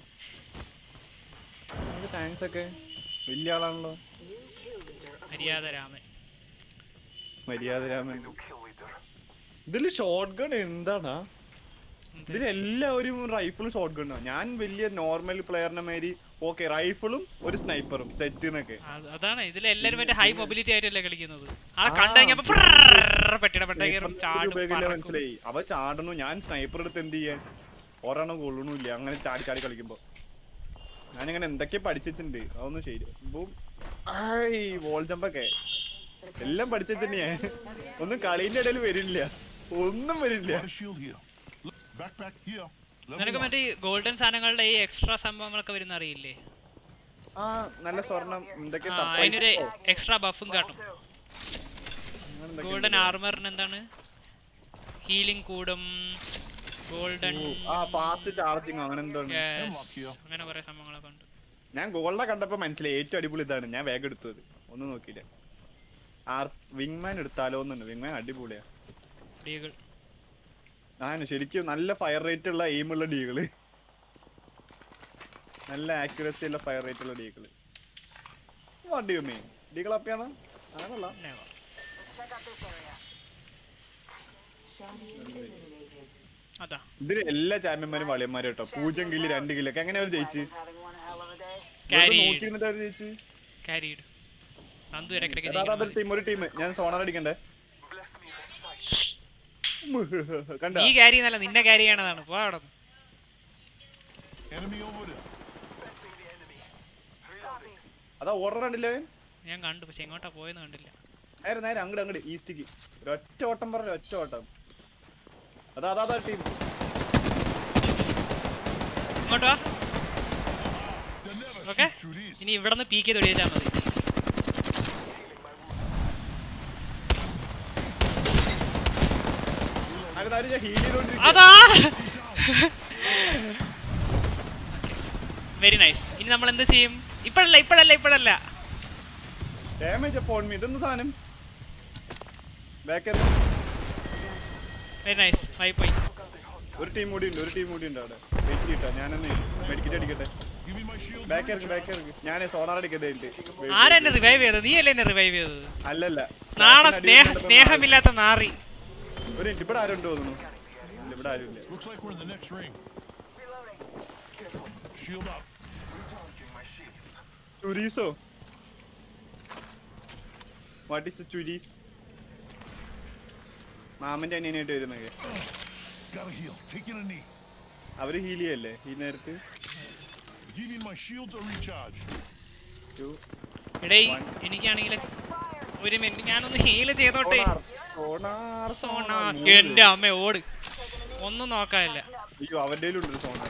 താങ്ക്സ് ഒക്കെ വലിയ ആളാണല്ലോ മര്യാദ രാമൻ മര്യാദ രാമൻ ഇതില് ഷോർട്ട് ഗൺ എന്താണ് ഇതിൽ എല്ലാവരും റൈഫിളും ഷോർട്ട് ഗണ്ണോ ഞാൻ വലിയ നോർമൽ പ്ലെയറിനെ മാതിരി ഓക്കെ റൈഫിളും ഒരു സ്നൈപ്പറും സെറ്റ് എന്നൊക്കെ അത് അതാണ് ഇതിൽ എല്ലാരും മറ്റേ ഹൈ മൊബിലിറ്റി ആയിട്ടല്ലേ കളിക്കുന്നത് ആളെ ആ. കണ്ടു കഴിഞ്ഞപ്പോ പെട്ടിട പെട്ട കയറും ചാടും ഉപയോഗിക്കില്ല പറക്കും. മനസ്സിലായി അവ ചാടണു ഞാൻ സ്നൈപ്പർ എടുത്ത് എന്ത് ചെയ്യാൻ ഒരെണ്ണം കൊള്ളണില്ല അങ്ങനെ ചാടി ചാടി കളിക്കുമ്പോ ഞാനിങ്ങനെ എന്തൊക്കെ പഠിച്ചിട്ടുണ്ട് അതൊന്നും ശരി ബൂം ആയ് വോൾ ജമ്പൊക്കെ എല്ലാം പഠിച്ചിട്ടുണ്ട് ഞാൻ ഒന്നും കളീന്റെ ഇടയിൽ വരില്ല ഒന്നും വരില്ല Got a shield here. Look, Backpack here. Level നിനക്ക് one. മറ്റേ ഗോൾഡൻ സാധനങ്ങളുടെ ഈ എക്സ്ട്രാ സംഭവങ്ങളൊക്കെ വരുന്ന അറിയില്ലേ ആ നല്ല സ്വർണം എന്തൊക്കെ ആ, surprise അതിനൊരു ഓ, എക്സ്ട്രാ ബഫും കാട്ടും അങ്ങനെ എന്തൊക്കെ ഗോൾഡൻ ഉണ്ട്. ആർമറിന് എന്താണ് ഹീലിംഗ് കൂടും ഗോൾഡൻ ഓ, ആ ഫാസ്റ്റ് ചാർജിങ് അങ്ങനെ എന്തോ ഉണ്ട്. Hemlock here. അങ്ങനെ കുറെ സംഭവങ്ങളൊക്കെ ഉണ്ട് ഞാൻ ഗോൾഡ കണ്ടപ്പോ മനസ്സിലായി ഏറ്റവും അടിപൊളി ഇതാണ് ഞാൻ വേഗം എടുത്തത് ഒന്നും നോക്കിയില്ല ആർ വിങ്മാൻ എടുത്താലോ എന്നുണ്ട് വിങ്മാൻ അടിപൊളിയാ ഡീകൾ ആണ് ശരിക്കും നല്ല ഫയർ റേറ്റ് ഉള്ള എയിം ഉള്ള ഡീകള് നല്ല ആക്യുറസി ഉള്ള ഫയർ റേറ്റ് ഉള്ള ഡീകള് വാട്ട് ഡു യു മീൻ ഡീകൾ അപ്പിയാണ് ആണല്ല അതാ ഇതില് എല്ലാ ചാമ്പ്യന്മാരും വളിയന്മാരും കേട്ടോ പൂജ്യം കില്ല് രണ്ട് കില്ലൊക്കെ എങ്ങനെ അവർ ജയിച്ച് Carried. നോക്കി നിന്നിട്ട് അവർ ജയിച്ച് കാരീഡ് നന്ദു ഇടയ്ക്കിടയ്ക്ക് അതാ അതൊരു ജയിക്കണം. ടീം ഒരു ടീം ഞാൻ സോണർ അടിക്കണ്ടേ കണ്ട നീ ക്യാരി എന്നല്ല നിന്നെ ക്യാരി ചെയ്യണതാണ് പോ അവിടെ നിന്ന്. Enemy over there. അതാ ഓർഡർ കണ്ടില്ലേ ഞാൻ കണ്ടു പക്ഷെ എങ്ങോട്ടാ പോയെന്ന് കണ്ടില്ല നേരെ നേരെ അങ്ങോട്ട് അങ്ങോട്ട് ഈസ്റ്റിക്ക് ഒരൊറ്റ ഓട്ടം പറഞ്ഞ ഒറ്റ ഓട്ടം അതാ അതാ അതാ ടീം ഇങ്ങോട്ട് വാ They never Okay. shoot through these. ഇനി ഇവിടെ നിന്ന് പീക്ക് ചെയ്ത് ഒടിച്ചാൽ മതി അതിന് ഹീൽ ചെയ്തോണ്ടിരിക്കും അതാ വെരി നൈസ് ഇനി നമ്മൾ എന്ത് ചെയ്യും ഇപ്പഴല്ല ഇപ്പഴല്ല ഇപ്പഴല്ല ഡാമേജ് അപ്പോൾ ഇതൊന്നും സാധനം ബാക്ക് വെരി നൈസ് വൈ പോയി ഒരു ടീം കൂടി ഉണ്ട് ഒരു ടീം കൂടി ഉണ്ട് അവിടെ വെയിറ്റ് ചെയ്യട്ടോ ഞാനൊന്ന് മെഡിക്കറ്റ് അടിക്കട്ടെ Give me my shield. Back ഇറങ്ങി ബാക്ക് ഇറങ്ങി ഞാൻ സോണാർ അടിക്കതേ ആരാ എന്നെ റിവൈവ് ചെയ്തത് നീ അല്ലേ എന്നെ റിവൈവ് ചെയ്തത് അല്ലല്ല നാളെ ബാക്കിന് സ്നേഹ അടിയിൽ സ്നേഹമില്ലാത്ത നാറി ഒരു മിനിറ്റ് ഇവിടെ ആരും ഉണ്ടോ തോന്നുന്നു ഇല്ല, ഇവിടെ ആരും ഇല്ല Looks like we're in the next ring. Shield up. ചുരീസോ വാട്ട് ഈസ് ചുരീസ് മാമന്റെ അനിയനായിട്ട് വരുന്നൊക്കെ Gotta heal. Taking a knee. അവര് ഹീൽ ചെയ്യല്ലേ ഈ നേരത്ത് Giving my shields a recharge. ടു എടേ എനിക്കാണെങ്കിൽ ഒരു മിനിറ്റ് ഞാനൊന്ന് ഹീല് ചെയ്തോട്ടെ സോണാർ, സോണാർ, സോണ സോണാർ. എന്റെ അമ്മ ഓട് ഒന്നും നോക്കാനില്ല അയ്യോ അവന്റെ ഉണ്ട് സോണാർ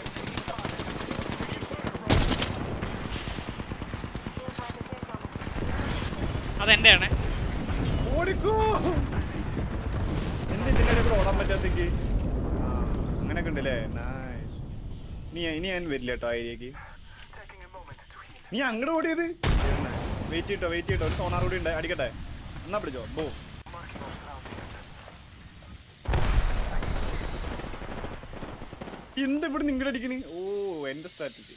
അതെന്റെയാണ് ഓടിക്കോ എന്ത് ഇതിന്റെ ഇടയിൽ കൂടെ ഓടാൻ പറ്റാത്തേക്ക് അങ്ങനെയൊക്കെ ഉണ്ടല്ലേ Nice. നീ ഇനി ഞാൻ വരില്ല കേട്ടോ ഏരിയക്ക് നീ അങ്ങോട്ട് ഓടിയത് വെയിറ്റ് ചെയ്ട്ടോ വെയിറ്റ് ചെയ്ട്ടോ ഒരു സോണാർ കൂടി ഉണ്ട് അടിക്കട്ടെ എന്നാ പിടിച്ചോ ബോ എന്ത് ഇവിടെ നിങ്ങൾ അടിക്കണ് ഓ എന്റെ സ്ട്രാറ്റജി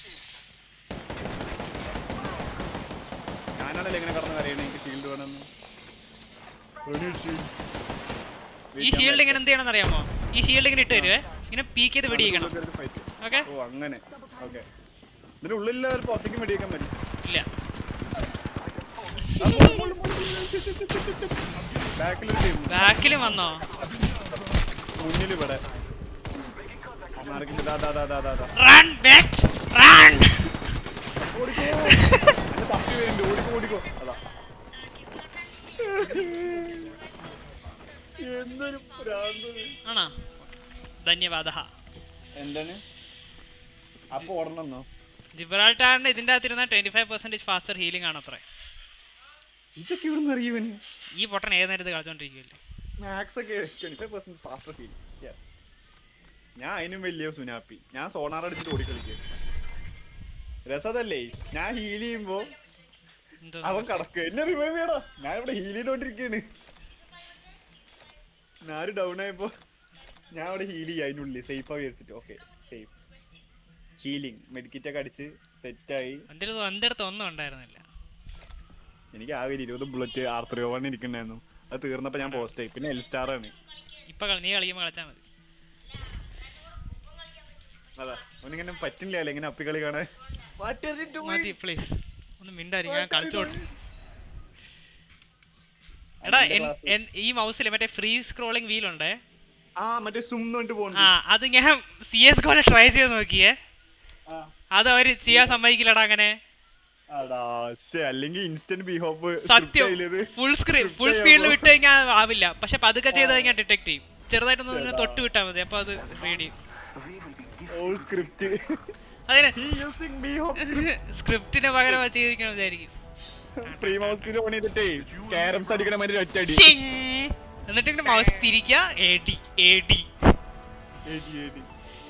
ഞാനാണല്ലോ എങ്ങനെ കടന്ന് കരയണേ എനിക്ക് ഷീൽഡ് വേണമെന്ന് ഒരു shield. ഈ ഷീൽഡ് ഇങ്ങനെ എന്ത് ചെയ്യണമെന്ന് അറിയാമോ ഈ ഷീൽഡ് ഇങ്ങനെ ഇട്ട് തരുവേ ഇങ്ങനെ പീക്ക് ചെയ്ത് വെടിയിക്കണം ഉള്ളിൽ fight. ഓക്കെ ഓ അങ്ങനെ ഓക്കെ ഇതിന്റെ ഉള്ളിൽ ഒരു പുറത്തേക്ക് വെടിയേക്കാൻ പറ്റും ഇല്ല ബാക്കിലൊരു ടീം ബാക്കിൽ വന്നോ മുന്നിൽ ഇവിടെ മാർക്കിന്റെ ദാ ദാ ദാ ദാ ദാ ദാ റൺ ബെറ്റ് റൺ ഓടിക്കോ എന്നെ തപ്പി വരുന്നുണ്ട് ഓടിക്കോ ഓടിക്കോ അതാ എന്തൊരു ഭ്രാന്തത് ആണോ ധന്യവാദ എന്താണ് അപ്പൊ ഓടണമെന്നോ ജിബ്രാൾട്ടാറിന്റെ ഇതിന്റെ അകത്തിരുന്ന twenty five percentage faster healing ആണ് അത്രേ ഇതൊക്കെ ഇവിടെ നിന്ന് അറിയുവന് ഈ പൊട്ടൻ ഏത് നേരത്ത് കളിച്ചോണ്ടിരിക്കുമല്ലേ മാക്സ് ഒക്കെ twenty five percent faster feel yes ഞാൻ അതിനും വലിയ സുനാപ്പി ഞാൻ സോണാർ അടിച്ചിട്ട് ഓടി കളിക്കുക രസതല്ലേ ഞാൻ ഹീൽ ചെയ്യുമ്പോ എന്തോ അവൻ കടക്കുക എന്നെ റിവൈവ് ചെയ്യടാ ഞാൻ ഇവിടെ ഹീൽ ചെയ്തോണ്ടിരിക്കാണ് ഞാന് ഡൗൺ ആയപ്പോ ഞാൻ അവിടെ ഹീൽ ചെയ്യാം അതിനുള്ളിൽ സേഫ് ആയി വിചാരിച്ചിട്ട് ഓക്കെ സേഫ് ഹീലിംഗ് മെഡിക്കിറ്റ് ഒക്കെ അടിച്ച് സെറ്റായി എൻ്റെ അടുത്ത് എൻ്റെ അടുത്ത് ഒന്നും ഉണ്ടായിരുന്നില്ല എനിക്ക് ആ ഒരു ഇരുപത് ബുള്ളറ്റ് ആർ ത്രീ വൺ ഇരിക്കണ്ടായിരുന്നു അത് തീർന്നപ്പോ ഞാൻ പോസ്റ്റ് ആയി പിന്നെ എൽ സ്റ്റാർ ആണ് ഇപ്പൊ കളി- നീ കളിക്കുമ്പോ കളിച്ചാൽ മതി അതാ അവനിങ്ങനെ പറ്റില്ല ഇങ്ങനെ അപ്പി കളി കാണാൻ മതി പ്ലീസ് ഒന്ന് മിണ്ടാരി ഞാൻ കളിച്ചോട്ടെ എടാ എൻ- എൻ- ഈ മൗസിൽ മറ്റേ ഫ്രീ സ്ക്രോളിംഗ് വീൽ ഉണ്ടേ ആ മറ്റേ സും കൊണ്ട് ആ പോകണ്ട അത് ഞാൻ സി എസ് കോലെ ട്രൈ ചെയ്ത് നോക്കിയേ അത് അവര് ചെയ്യാൻ സമ്മതിക്കില്ലടാ അങ്ങനെ അല്ലെങ്കിൽ ഇൻസ്റ്റന്റ് ബി ഹോപ്പ് സത്യം ഫുൾ സ്ക്രീൻ ഫുൾ സ്പീഡിൽ വിട്ട് കഴിഞ്ഞാൽ ആവില്ല പക്ഷെ പതുക്കെ ചെയ്ത് കഴിഞ്ഞാൽ ഡിറ്റക്ട് ചെയ്യും ചെറുതായിട്ടൊന്ന് ഇങ്ങനെ തൊട്ട് വിട്ടാൽ മതി അപ്പൊ അത് റീഡ് ചെയ്യും സ്ക്രിപ്റ്റ് അതിന് ബി ഹോപ്പ് സ്ക്രിപ്റ്റിന് പകരം അത് ചെയ്തിരിക്കണം വിചാരിക്കും ഫ്രീ മൗസ് ഓൺ ചെയ്തിട്ടേ ക്യാരംസ് അടിക്കണ മാതിരി ഒറ്റടി ഷിങ്. എന്നിട്ട് ഇങ്ങനെ മൗസ് തിരിക്കുക എ ഡി എ ഡി ഏടി, ഏടി.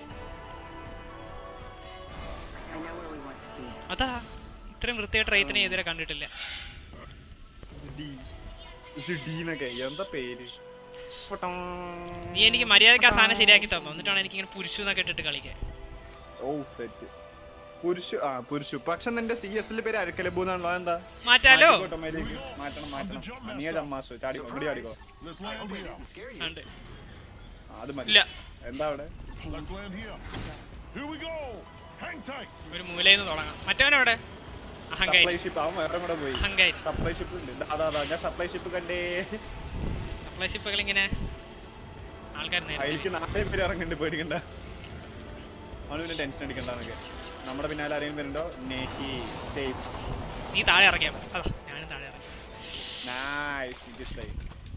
അതാ ഇത്രയും വൃത്തിയായിട്ട് റേത്തിനെ ഇതുവരെ കണ്ടിട്ടില്ല ഡി. ഇത് ഡി എന്നൊക്കെ. എന്താ പേര് പൊട്ടാ. നീ എനിക്ക് മര്യാദക്ക് ആ സാധനം ശരിയാക്കി തന്നു എന്നിട്ടാണ് എനിക്ക് ഇങ്ങനെ പുരുഷു എന്നൊക്കെ ഇട്ടിട്ട് കളിക്കാൻ ഓ സെറ്റ് പുരുഷു ആ പുരുഷു പക്ഷെ നിന്റെ സി എസ് പേര് അരക്കലബു എന്നാണല്ലോ എന്താ മാറ്റാലോ മാറ്റണം മാറ്റണം നീ അമ്മാസു ചാടിക്കോ ഇവിടെ ചാടിക്കോ Let's land here. ഉണ്ട് ആ, അത് മതി ഇല്ല എന്താ അവിടെ Let's land here. Here we go. Hang tight. ഒരു മൂലയിൽ നിന്ന് തുടങ്ങാം മറ്റവനെവിടെ അഹങ്കാരി സപ്ലൈ ഷിപ്പ് അവൻ വേറെ കൂടെ പോയി അഹങ്കാരി സപ്ലൈ ഷിപ്പ് ഉണ്ട് ദാ, അതാ അതാ ഞാൻ സപ്ലൈ ഷിപ്പ് കണ്ടേ സപ്ലൈ ഷിപ്പുകൾ ഇങ്ങനെ ആൾക്കാർ നേരെ അതിലേക്ക് നാളെ പേര് ഇറങ്ങണ്ട് പേടിക്കണ്ട അവന് പിന്നെ ടെൻഷൻ അടിക്കണ്ടെന്നൊക്കെ നമ്മുടെ പിന്നാലെ ആരെയും വരുന്നുണ്ടോ നേക്കി സേഫ് നീ താഴെ ഇറങ്ങിയാ മതി. അതാ ഞാനും താഴെ ഇറങ്ങി നൈസ് എനിക്ക് ഇഷ്ടായി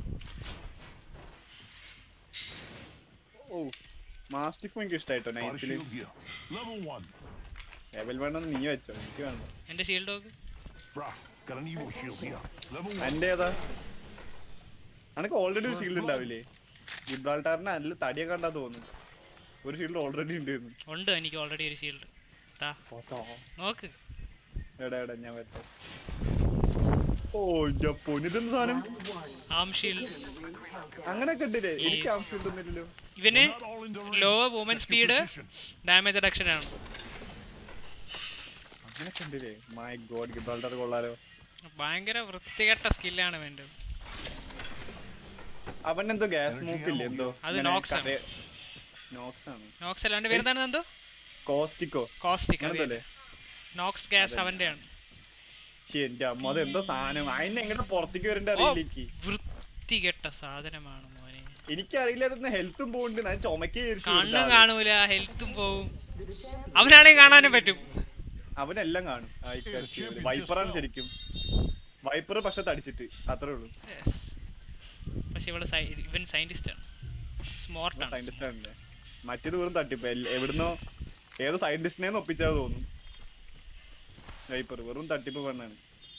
ഓ മാസ്റ്റിഫും എനിക്ക് ഇഷ്ടായിട്ടോ Got a നൈറ്റില് shield here. Level one. Level വേണമെന്ന് നീ വെച്ചോ എനിക്ക് വേണ്ട എന്റെ ഷീൽഡ് നോക്ക് Brock, got an Evo shield here. Level one. എന്റെ ഏതാ അനക്ക് ഓൾറെഡി ഒരു ഷീൽഡ് ഉണ്ടാവില്ലേ ഗിബ്രാൾട്ടാറിന് നല്ല തടിയൊക്കെ കണ്ടാ തോന്നുന്നു ഒരു ഷീൽഡ് ഓൾറെഡി ഉണ്ട് എന്ന്. ഉണ്ട് എനിക്ക് ഓൾറെഡി ഒരു ഷീൽഡ് താ നോക്ക് എടാ എടാ ഞാൻ വരട്ടെ ഓ ഇന്റെ പൊന്നിതെന്ത് സാധനം ആം ഷീൽഡ് അങ്ങനെയൊക്കെ ഉണ്ടല്ലേ ഈ- എനിക്ക് ആവശ്യമൊന്നുമില്ലല്ലോ ഇവന് Not all in the ring. Low movement Check your speed position. Damage reduction ആണ് അങ്ങനെയൊക്കെ ഉണ്ടല്ലേ മൈ ഗോഡ് ഗിബ്രാൾട്ടാർ കൊള്ളാലോ ഭയങ്കര വൃത്തികെട്ട സ്കില്ലാണ് വേണ്ടത് അവൻ എന്തോ ഗ്യാസ് മൂക്കില്ലേ എന്തോ അത് Nox ആണ്. നോക്സ് ആണ് നോക്സ് അല്ലാണ്ട് വരുന്നതാണ് എന്തോ കോസ്റ്റിക്കോ കോസ്റ്റിക് അങ്ങനല്ലേ നോക്സ് ഗ്യാസ് അവന്റെ ആണ് ശ്ശെ, എന്റെ അമ്മ അത് എന്തോ സാധനം അതിനെ എങ്ങനെ പുറത്തേക്ക് വരണ്ട ഓ, അറിയില്ല എനിക്ക് വൃത്തികെട്ട സാധനമാണ് മോനെ എനിക്കറിയില്ല അതൊന്ന് ഹെൽത്തും പോകുന്നുണ്ട് ഞാൻ ചുമക്കേ കണ്ണും കാണൂല ഹെൽത്തും പോവും അവനാണെങ്കിൽ കാണാനും പറ്റും അവനെല്ലാം കാണും champion just വൈപ്പറാണ് fell. ശരിക്കും വൈപ്പർ പക്ഷെ തടിച്ചിട്ട് അത്രേ ഉള്ളൂ Yes. പക്ഷെ ഇവള് സൈ- ഇവൻ സയന്റിസ്റ്റ് ആണ് സ്മാർട്ട് ആണ് സയന്റിസ്റ്റ് ആണല്ലേ മറ്റേത് വെറും തട്ടിപ്പ് എല്ല- എവിടുന്നോ ഏതോ സയന്റിസ്റ്റിനെ ഒപ്പിച്ചാൽ തോന്നുന്നു വൈപ്പർ വെറും തട്ടിപ്പ് പെണ്ണാണ്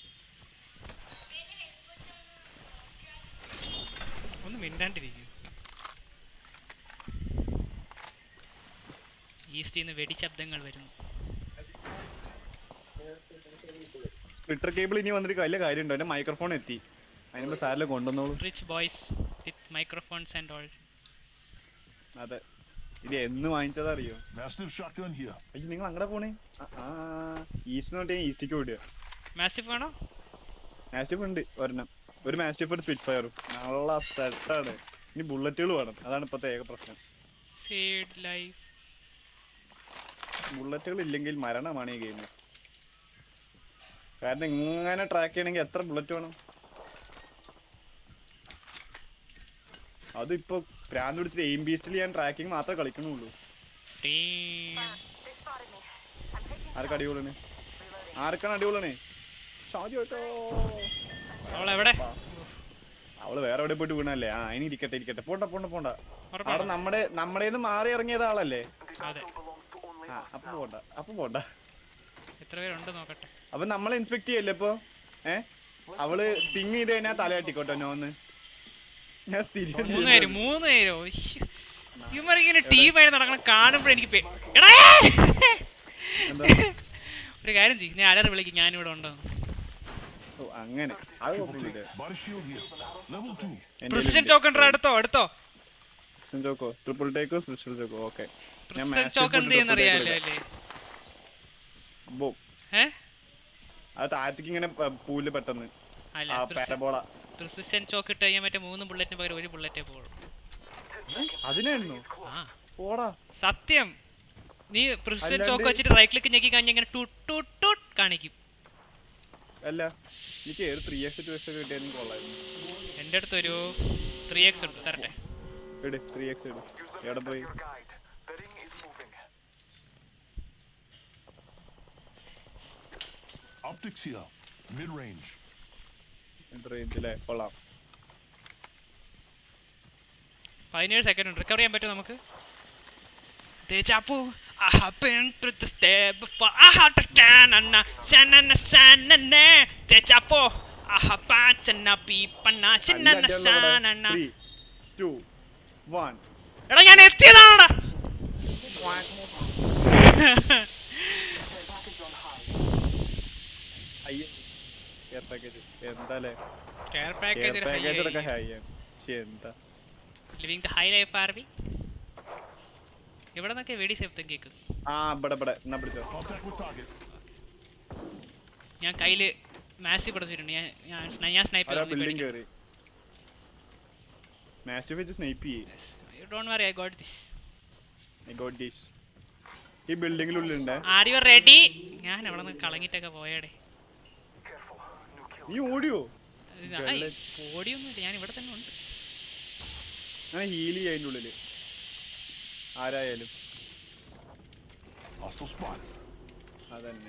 ഒന്ന് മിണ്ടാണ്ടിരിക്കൂ ഈസ്റ്റിൽ നിന്ന് വെടിശബ്ദങ്ങൾ വരുന്നു സ്പ്ലിറ്റർ കേബിൾ ഇനി വന്നിട്ട് വലിയ കാര്യമുണ്ടോ എന്റെ മൈക്രോഫോൺ എത്തി അതിനുമ്പോ സാറിൽ കൊണ്ടുവന്നോളൂ rich boys with microphones and all അതെ ഇത് എന്ന് വാങ്ങിച്ചതാ അറിയോ Mastiff shotgun here. അയ്യോ നിങ്ങൾ അങ്ങടെ പോണേ ആ ഈസ്റ്റ് തൊട്ട് ഈസ്റ്റിക്ക് വിടുക മാസിഫ് ആണോ മാസ്റ്റിഫ് ഉണ്ട് ഒരെണ്ണം ഒരു മാസ്റ്റിഫ് ഒരു സ്പിറ്റ് ഫയറും നല്ല സെറ്റാണ് ഇനി ബുള്ളറ്റുകൾ വേണം അതാണ് ഇപ്പത്തെ ഏക പ്രശ്നം സേഡ് ലൈഫ് ബുള്ളറ്റുകൾ ഇല്ലെങ്കിൽ മരണമാണ് ഈ ഗെയിം കാരണം ഇങ്ങനെ ട്രാക്ക് ചെയ്യണമെങ്കിൽ എത്ര ബുള്ളറ്റ് വേണം അതിപ്പോ പ്രാന്ത് പിടിച്ചിട്ട് എയിം ബീസ്റ്റിൽ ഞാൻ ട്രാക്കിംഗ് മാത്രമേ കളിക്കണുള്ളൂ ആർക്ക് അടിപൊളിയാണ് ആർക്കാണ് അടിപൊളിയാണ് ഷാജി കേട്ടോ അവളെവിടെ അവള് വേറെ എവിടെ പോയിട്ട് വീണല്ലേ ആ ഇനി ഇരിക്കട്ടെ ഇരിക്കട്ടെ പോണ്ട പോണ്ട പോണ്ട അവിടെ ഉറപ്പാണോ നമ്മുടെ നമ്മുടേന്ന് മാറി ഇറങ്ങിയത് ആളല്ലേ അതെ ആ അപ്പൊ പോണ്ട അപ്പൊ പോണ്ട എത്ര പേരുണ്ട് നോക്കട്ടെ അപ്പൊ നമ്മളെ ഇൻസ്പെക്ട് ചെയ്യല്ലേ ഇപ്പൊ ഏ അവള് പിങ് ചെയ്ത് കഴിഞ്ഞാൽ തലയാട്ടിക്കോട്ടോ നോന്ന് ഞാൻ സ്ഥിരം മൂന്ന് പേര് മൂന്ന് പേരോ ഇവന്മാർ ഇങ്ങനെ ടീമായി നടക്കണം കാണുമ്പോൾ എനിക്ക് പേ- എടാ! എന്താ? ഒരു കാര്യം ചെയ്യും ഞാൻ അലറി വിളിക്കും ഞാനിവിടെ ഉണ്ടോ ഓ, അങ്ങനെ അത് കുഴപ്പമില്ല Body shield here. Level two. Precision ചോക്കൺ എടുത്തോ എടുത്തോ ചോക്കോ ട്രിപ്പിൾ ടേക്കോ സ്പെഷ്യൽ ചോക്കോ ഓക്കെ പ്രിസിഷൻ ചോക്കൺ എന്ത് ചെയ്യുന്നറിയാലോ അല്ലേ ഏ അത് താഴത്തേക്ക് ഇങ്ങനെ പ- പൂല് പെട്ടെന്ന് അല്ല ആ പാരബോള പ്രിസിഷൻ ചോക്ക് ഇട്ട് കഴിഞ്ഞാൽ മറ്റേ മൂന്ന് ബുള്ളറ്റിന് പകരം ഒരു ബുള്ളറ്റേ പോകുള്ളൂ അതിനായിരുന്നു ആ പോടാ സത്യം നീ പ്രിസിഷൻ അല്ലാണ്ട് ചോക്ക് വെച്ചിട്ട് റൈറ്റ് ക്ലിക്ക് ഞെക്കി കഴിഞ്ഞാൽ ഇങ്ങനെ ടു ടു ടു കാണിക്കും അല്ല എനിക്ക് ഏത് ത്രീ എക്സ് ടു എക്സ് കിട്ടിയാലും കൊള്ളായിരുന്നു എൻ്റെ അടുത്ത് ഒരു ത്രീ എക്സ് ഉണ്ട് തരട്ടെ എട് ത്രീ എക്സ് എട് എവിടെ പോയി Optics here. Mid range. എന്ത് റേഞ്ചിലെ കൊള്ളാം പതിനേഴ് സെക്കൻഡ് ഉണ്ട് റിക്കവർ ചെയ്യാൻ പറ്റുമോ നമുക്ക് Dejavu, I have been through this day before. I have to stand on a shanana shanana. Dejavu, I have been to be pana shanana shanana. Three two one എടാ ഞാൻ എത്തിയതാണടാ അയ്യേ കെയർ പാക്കേജ് എന്താലേ care care package പാക്കേജൊക്കെ high ആണ് പക്ഷെ എന്താ living the high life are we ഇവിടെ നിന്നൊക്കെ വെടി ശബ്ദം കേൾക്കുന്നു ആ ഇവിടെ ഇവിടെ എന്നാ പിടിച്ചോ Contact with target. ഞാൻ കയ്യില് മാസി പിടിച്ചിട്ടുണ്ട് ഞാൻ ഞാൻ സ്ന- ഞാൻ സ്നൈപ്പ് അതാ ബിൽഡിംഗ് കയറി മാസ്റ്റർ വെച്ച് സ്നൈപ്പ് ചെയ്യേ you don't worry I got this ഗോഡ് ഡിഷ് ഈ ബിൽഡിങ്ങിനുള്ളിലുണ്ട് ആർ യു റെഡി ഞാൻ അവിടെ നിന്ന് കളങ്ങിട്ടൊക്കെ പോയടേ നീ ഓടിയോ ഐ, ഓടിയൊന്നുമില്ല ഞാൻ ഇവിടെ തന്നെ ഉണ്ട് ഞാൻ ഹീൽ ചെയ്യ അതിൻ്റെ ഉള്ളില് ആരായാലും Hostile spot. അതന്നെ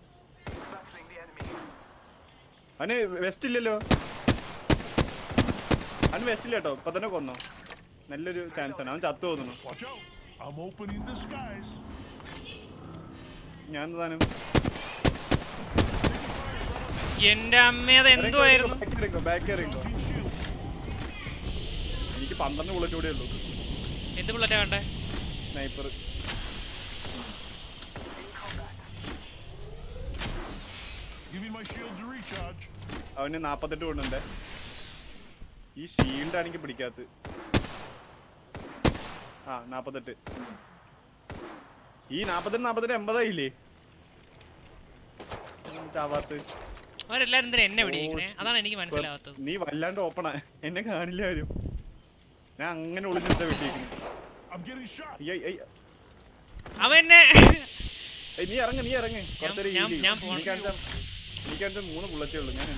അവന് വെസ്റ്റ് ഇല്ലല്ലോ അവന് വെസ്റ്റ് ഇല്ല കേട്ടോ ഇപ്പൊ തന്നെ കൊന്നോ നല്ലൊരു ചാൻസ് ആണ് അവൻ ചത്തു തോന്നുന്നു Watch out. I'm opening the skies. ഞാൻ താനും എന്റെ അമ്മ അത് എന്തുവായിരുന്നു ബാക്ക് ഇറങ്ങോ Team shield. എനിക്ക് പന്ത്രണ്ട് ബുള്ളറ്റ് കൂടെ ഉള്ളൂ എന്ത് പിള്ളേരാ വേണ്ടേ sniper Giving my shields a recharge. അവന് നാപ്പത്തെട്ട് കൊണ്ടുണ്ടേ ഈ ഷീൽഡ് ആണെങ്കിൽ പിടിക്കാത്ത ആ നാപ്പത്തെട്ട് ഈ നാപ്പത്തെട്ട് നാപ്പത്തെട്ട് എൺപതായില്ലേ ഉം, ചാവാത്ത് അവരെല്ലാരും എന്തിനാ എന്നെ ഓ, പിടിക്കണേ അതാണ് എനിക്ക് മനസ്സിലാവാത്തത് നീ വല്ലാണ്ട് ഓപ്പണാ എന്നെ കാണില്ല ആരും ഞാൻ അങ്ങനെ ഒളിഞ്ഞിട്ടാ വെട്ടിയിരിക്കുന്നു I'm getting shot. അയ്യ, അയ്യ. അവൻ എന്നെ ഏയ്, നീ ഇറങ്ങ് നീ ഇറങ്ങ് കുറച്ചേരം ഞാൻ- heal ചെയ്യ്. ഞാൻ പോണം. എനിക്കാണെച്ചാ എനിക്കാണെച്ചാ മൂന്ന് ബുള്ളറ്റേ ഉള്ളൂ ഞാൻ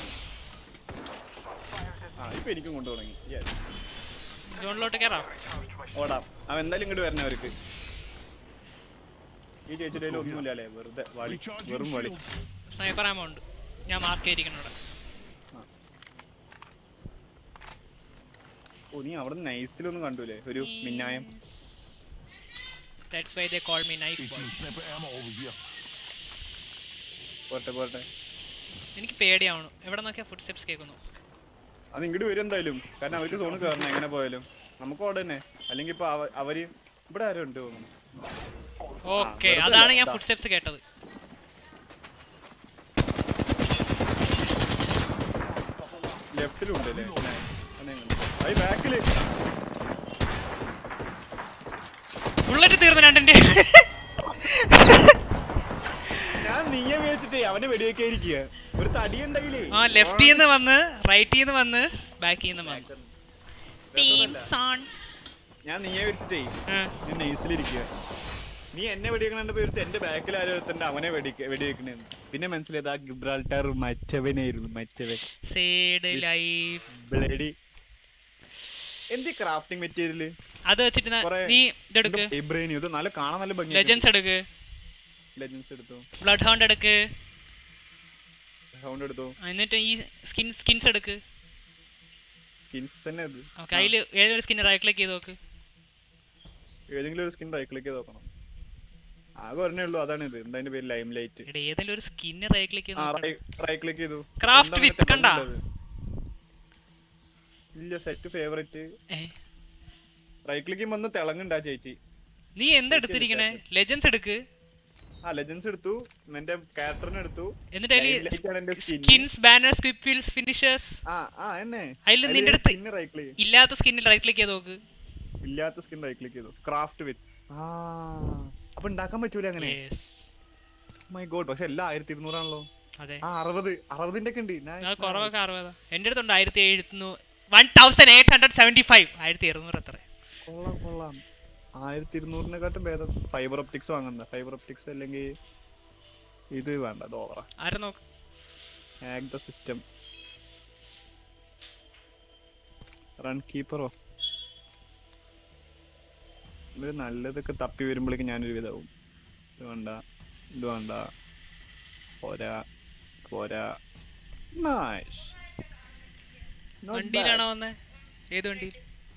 ആ ഇപ്പൊ എനിക്കും കൊണ്ടു തുടങ്ങി Yes. ജോണിലോട്ട് കയറാം ഓടാം അവൻ എന്തായാലും ഇങ്ങോട്ട് വരണേ അവർക്ക് ഈ ചേച്ചിയുടെ ഒന്നുമില്ല അല്ലേ വെറുതെ വളി Recharging വെറും വളി shields. സ്നൈപ്പർ ആമോ ഉണ്ട് ഞാൻ മാർക്ക് ചെയ്തിരിക്കണം ഇവിടെ ഓ നീ അവിടെ നൈസിലൊന്നും കണ്ടൂലേ ഒരു മിന്നായം That's why they call me knife boy. 18 sniper ammo over here. പോട്ടെ പോട്ടെ എനിക്ക് പേടിയാവണു എവിടെ നോക്കിയാ ഫുഡ് സ്റ്റെപ്സ് കേൾക്കുന്നു അത് ഇങ്ങോട്ട് വരും എന്തായാലും കാരണം അവർക്ക് സോണ് കയറണം എങ്ങനെ പോയാലും നമുക്ക് അവിടെ തന്നെ അല്ലെങ്കിൽ ഇപ്പൊ അവ- അവര് ഇവിടെ ആരും ഉണ്ട് തോന്നുന്നു ഓക്കെ വെറുതെ അതാണ് അല്ല, ഞാൻ ഇതാ. ഫുഡ് സ്റ്റെപ്സ് കേട്ടത് ലെഫ്റ്റിലും ഉണ്ട് അല്ലേ ബാക്കില് ബുള്ളറ്റ് തീർന്നു രണ്ടിന്റെ ഞാൻ നീയെ വിചാരിച്ചിട്ടേ അവനെ വെടിവെക്കാതിരിക്കുക ഒരു തടി ഉണ്ടെങ്കിലേ ആ ലെഫ്റ്റിന്ന് വന്ന് റൈറ്റിന്ന് വന്ന് ബാക്കിന്ന് വന്ന് ടീം സോൺ ഞാൻ നീയെ വെച്ചിട്ടേ ഞാൻ നെയ്സിലിരിക്കുക നീ എന്നെ വെടിവെക്കണ പേരിച്ച് എന്റെ ബാക്കിൽ ആരും ഒരുത്തന്റെ അവനെ വെടിക്ക വെടിവെക്കണേന്ന് പിന്നെ മനസ്സിലായത് ആ ഗിബ്രാൾട്ടാർ മറ്റവനായിരുന്നു മറ്റവൻ സേഡ് ലൈഫ് ബ്ലഡി എന്ത് ക്രാഫ്റ്റിംഗ് മെറ്റീരിയല് അത് വെച്ചിട്ട് ന- കൊറേ നീ ഇതെടുക്ക് ഇബ്രേനി ഇത് നല്ല കാണാൻ നല്ല ഭംഗി ലെജൻസ് എടുക്ക് ലെജൻസ് എടുത്തു ബ്ലഡ് ഹൗണ്ട് എടുക്ക് സൗണ്ട് എടുത്തു ആ, എന്നിട്ട് ഈ സ്കിൻ സ്കിൻസ് എടുക്ക് സ്കിൻസ് തന്നെ അത് ഓക്കെ അതിൽ ഏതൊരു സ്കിൻ റൈറ്റ് ക്ലിക്ക് ചെയ്ത് നോക്ക് ഏതെങ്കിലും ഒരു സ്കിൻ റൈറ്റ് ക്ലിക്ക് ചെയ്ത് നോക്കണം ആകെ ഒരെണ്ണേ ഉള്ളൂ അതാണ് ഇത് എന്താ അതിന്റെ പേര് ലൈം ലൈറ്റ് എടാ ഏതെങ്കിലും ഒരു സ്കിൻ റൈറ്റ് ക്ലിക്ക് ആ ചെയ്ത് റൈറ്റ് ക്ലിക്ക് ചെയ്തു Craft എന്താ with മറ്റേ കണ്ടാ? ബഗ്ഗുള്ളത്? ഇല്ല സെറ്റ് ഫേവറേറ്റ് ഏ, റൈറ്റ് ക്ലിക്ക് വന്ന് തിളങ്ങുണ്ടാ ചേച്ചി നീ എന്താ എടുത്തിരിക്കണേ ലെജൻസ് എടുക്ക് ആ ലെജൻസ് എടുത്തു എന്റെ ക്യാരക്ടറിനെ എടുത്തു എന്നിട്ട് അതിൽ Limelight ആണ് എന്റെ skin. സ്കിൻസ് ബാനർ സ്ക്വിപ്പിൽസ് ഫിനിഷേഴ്സ് ആ ആ എന്നെ അതില് നിന്റെ അടുത്ത് റൈറ്റ് ക്ലിക്ക് ഇല്ലാത്ത സ്കിന്നിൽ റൈറ്റ് ക്ലിക്ക് ചെയ്ത് നോക്ക് ഇല്ലാത്ത സ്കിൻ റൈറ്റ് ക്ലിക്ക് ചെയ്തു ക്രാഫ്റ്റ് വിത്ത് ആ അപ്പൊ ഉണ്ടാക്കാൻ പറ്റൂല അങ്ങനെ യെസ് മൈ ഗോഡ് പക്ഷെ എല്ലാം ആയിരത്തി ഇരുന്നൂറാണല്ലോ അതെ ആ അറുപത് അറുപതിന്റെ ഒക്കെ ഉണ്ട് Nice, അത് കുറവൊക്കെ nice. അറുപതാ എൻ്റെ അടുത്തുണ്ട് ആയിരത്തി എഴുന്നൂറ് one thousand eight hundred seventy five ആയിരത്തി ഇരുന്നൂറ് എത്ര കൊള്ളാം കൊള്ളാം ആയിരത്തി ഇരുന്നൂറിനെക്കാട്ടും ഭേദം ഫൈബർ ഒപ്റ്റിക്സ് വാങ്ങണ്ട ഫൈബർ ഒപ്റ്റിക്സ് അല്ലെങ്കിൽ ഇത് വേണ്ട അത് ഓവറാ ആരെ നോക്ക് ഹാക്ക് ദ സിസ്റ്റം റൺ കീപ്പറോ ഒരു നല്ലതൊക്കെ തപ്പി വരുമ്പോഴേക്ക് ഞാനൊരു വിധവും ഇത് വേണ്ട ഇത് വേണ്ട പോരാ പോരാ നൈസ് വണ്ടിയിലാണോ വന്നേ ഏത് വണ്ടിയിൽ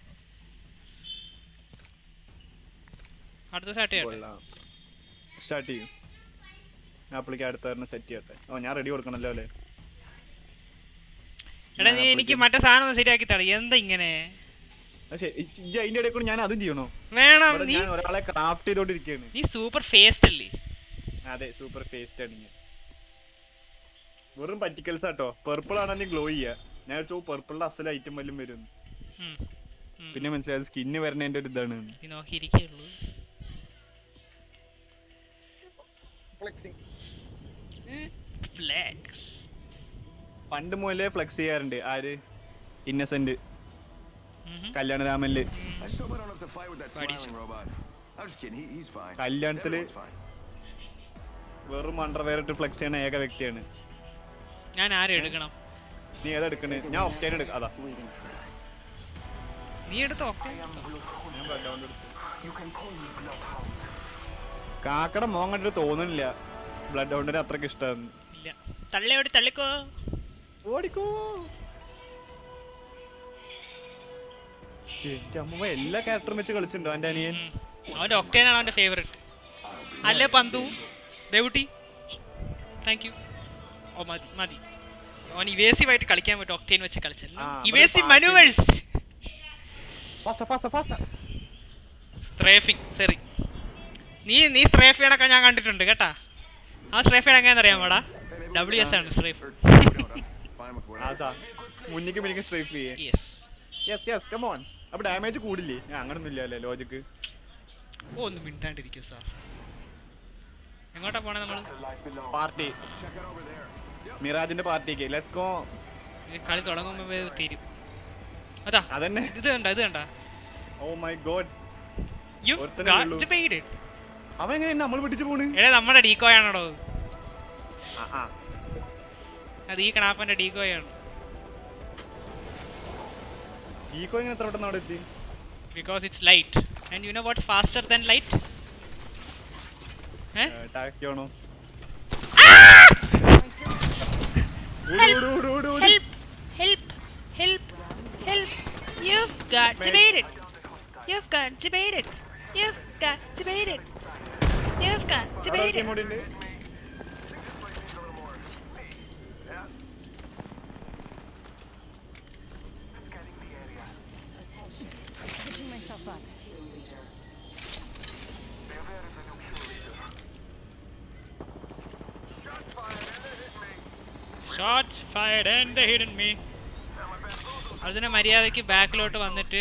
അടുത്ത സ്റ്റാർട്ട് ചെയ്യട്ടെ സ്റ്റാർട്ട് ചെയ്യും ഞാൻ അപ്പോഴേക്ക് അടുത്ത തന്നെ സെറ്റ് ചെയ്യട്ടെ ഓ ഞാൻ റെഡി കൊടുക്കണല്ലോ അല്ലേ എടാ നീ എനിക്ക് മറ്റേ സാധനം ഒന്ന് ശരിയാക്കി തട എന്താ ഇങ്ങനെ പക്ഷേ ഇജ്ജ് അതിന്റെ ഇടയിൽ കൂടി ഞാൻ അതും ചെയ്യണോ വേണം ഇവിടെ നീ ഞാൻ ഒരാളെ ക്രാഫ്റ്റ് ചെയ്തോണ്ടിരിക്കുകയാണ് നീ സൂപ്പർ ഫേസ്റ്റ് അല്ലേ അതെ സൂപ്പർ ഫേസ്റ്റ് ആണ് ഞാൻ വെറും പറ്റിക്കൽസ് ആട്ടോ പെർപ്പിൾ ആണ് നീ ഗ്ലോ ചെയ്യുക ഞാൻ വെച്ചു പെർപ്പിളിന്റെ അസൽ ഐറ്റം വല്ലതും വരും ഉം. ഉം. പിന്നെ മനസ്സിലായത് സ്കിന്ന് വരണേന്റെ ഒരു ഇതാണ് നീ നോക്കിയിരിക്കുള്ളൂ ഫ്ലെക്സ് പണ്ട് മുതലേ ഫ്ലെക്സ് ചെയ്യാറുണ്ട് ആര് ഇന്നസെന്റ് കല്യാണരാമനില് I just hope I don't have to fight with that Buddy. smiling robot. I'm just kidding. He, he's fine. കല്യാണത്തില് Everyone's fine. വെറും അണ്ടർവെയർ ഇട്ട് ഫ്ലെക്സ് ചെയ്യണ ഏക വ്യക്തിയാണ് ഞാൻ ആരും എടുക്കണം നീ ഏതാ എടുക്കണേ ഞാൻ ഒപ്റ്റൈൻ എടുക്കാം അതാ നീ എടുത്തോ ഞാൻ bloodhound എടുത്തു. കാക്കയുടെ മോൻ കണ്ടിട്ട് തോന്നുന്നില്ല ബ്ലഡ് ഹൗണ്ടിന് അത്രക്ക് ഇഷ്ടമാണ് ഇല്ല തള്ളയോടി തള്ളിക്കോ ഓടിക്കോ എന്റെ അമ്മ എല്ലാ ക്യാരക്ടറും വെച്ച് കളിച്ചിട്ടുണ്ടോ എന്റെ അനിയൻ ഉം. അവന്റെ ഒക്കേനാണ് അവന്റെ ഫേവറേറ്റ് അല്ലേ പന്തു ദേവുട്ടി താങ്ക് യു ഓ മതി മതി അവൻ ഇവേസീവ് ആയിട്ട് കളിക്കാൻ പറ്റും ഒക്ടേൻ വെച്ച് കളിച്ചല്ലോ ആ, ഇവേസീവ് ഇവിടെ manoeuvres fast fast fast strafing sorry നീ നീ സ്ട്രേഫ് ചെയ്യണൊക്കെ ഞാൻ കണ്ടിട്ടുണ്ട് കേട്ടാ ആ സ്ട്രേഫ് ചെയ്യണം എങ്ങനെ അറിയാമോടാ ഡബ്ല്യു എസ് ആണ് സ്ട്രേഫ് Or, we don't. I'm fine with what I അതാ മുന്നിക്ക് മുന്നിക്ക് സ്ട്രൈഫ് ചെയ്യേ യെസ് യെസ് യെസ് കമോൺ അപ്പൊ ഡാമേജ് കൂടില്ലേ ഞാൻ അങ്ങനൊന്നും ഇല്ല അല്ലേ ലോജിക്ക് ഓ ഒന്ന് മിണ്ടാണ്ടിരിക്കും സാർ എങ്ങോട്ടാ പോണേ നമ്മള് പാർട്ടി മിറാജിന്റെ പാർട്ടിക്ക് ലെറ്റ്സ് ഗോ ഈ കളി തുടങ്ങുമ്പോ തീരും അതാ അതന്നെ ഇത് കണ്ട ഇത് കണ്ട ഓ മൈ ഗോഡ് യു ഒരുത്തനേ ഉള്ളൂ. ഗാറ്റ് പെയ്ഡ് അവൻ എങ്ങനെ നമ്മൾ പിടിച്ചു പോണ് എടാ നമ്മുടെ ഡീകോയാണോ ആ, ആ. അത് ഈ കണാപ്പന്റെ ഡീകോയാണ് ഈക്കോ എങ്ങനെ എത്ര പെട്ടെന്ന് അവിടെ എത്തി because it's light and you know what's faster than light ഏ ടാക്കിയാണോ Help! Help! Help! Help! Help! You debated. You've got debated. You've got debated. You've got അവിടെ debated. ഒരു ഉണ്ട് Picking myself up. Shots fired and they hit me. അതിനെ മര്യാദക്ക് ബാക്കിലോട്ട് വന്നിട്ട്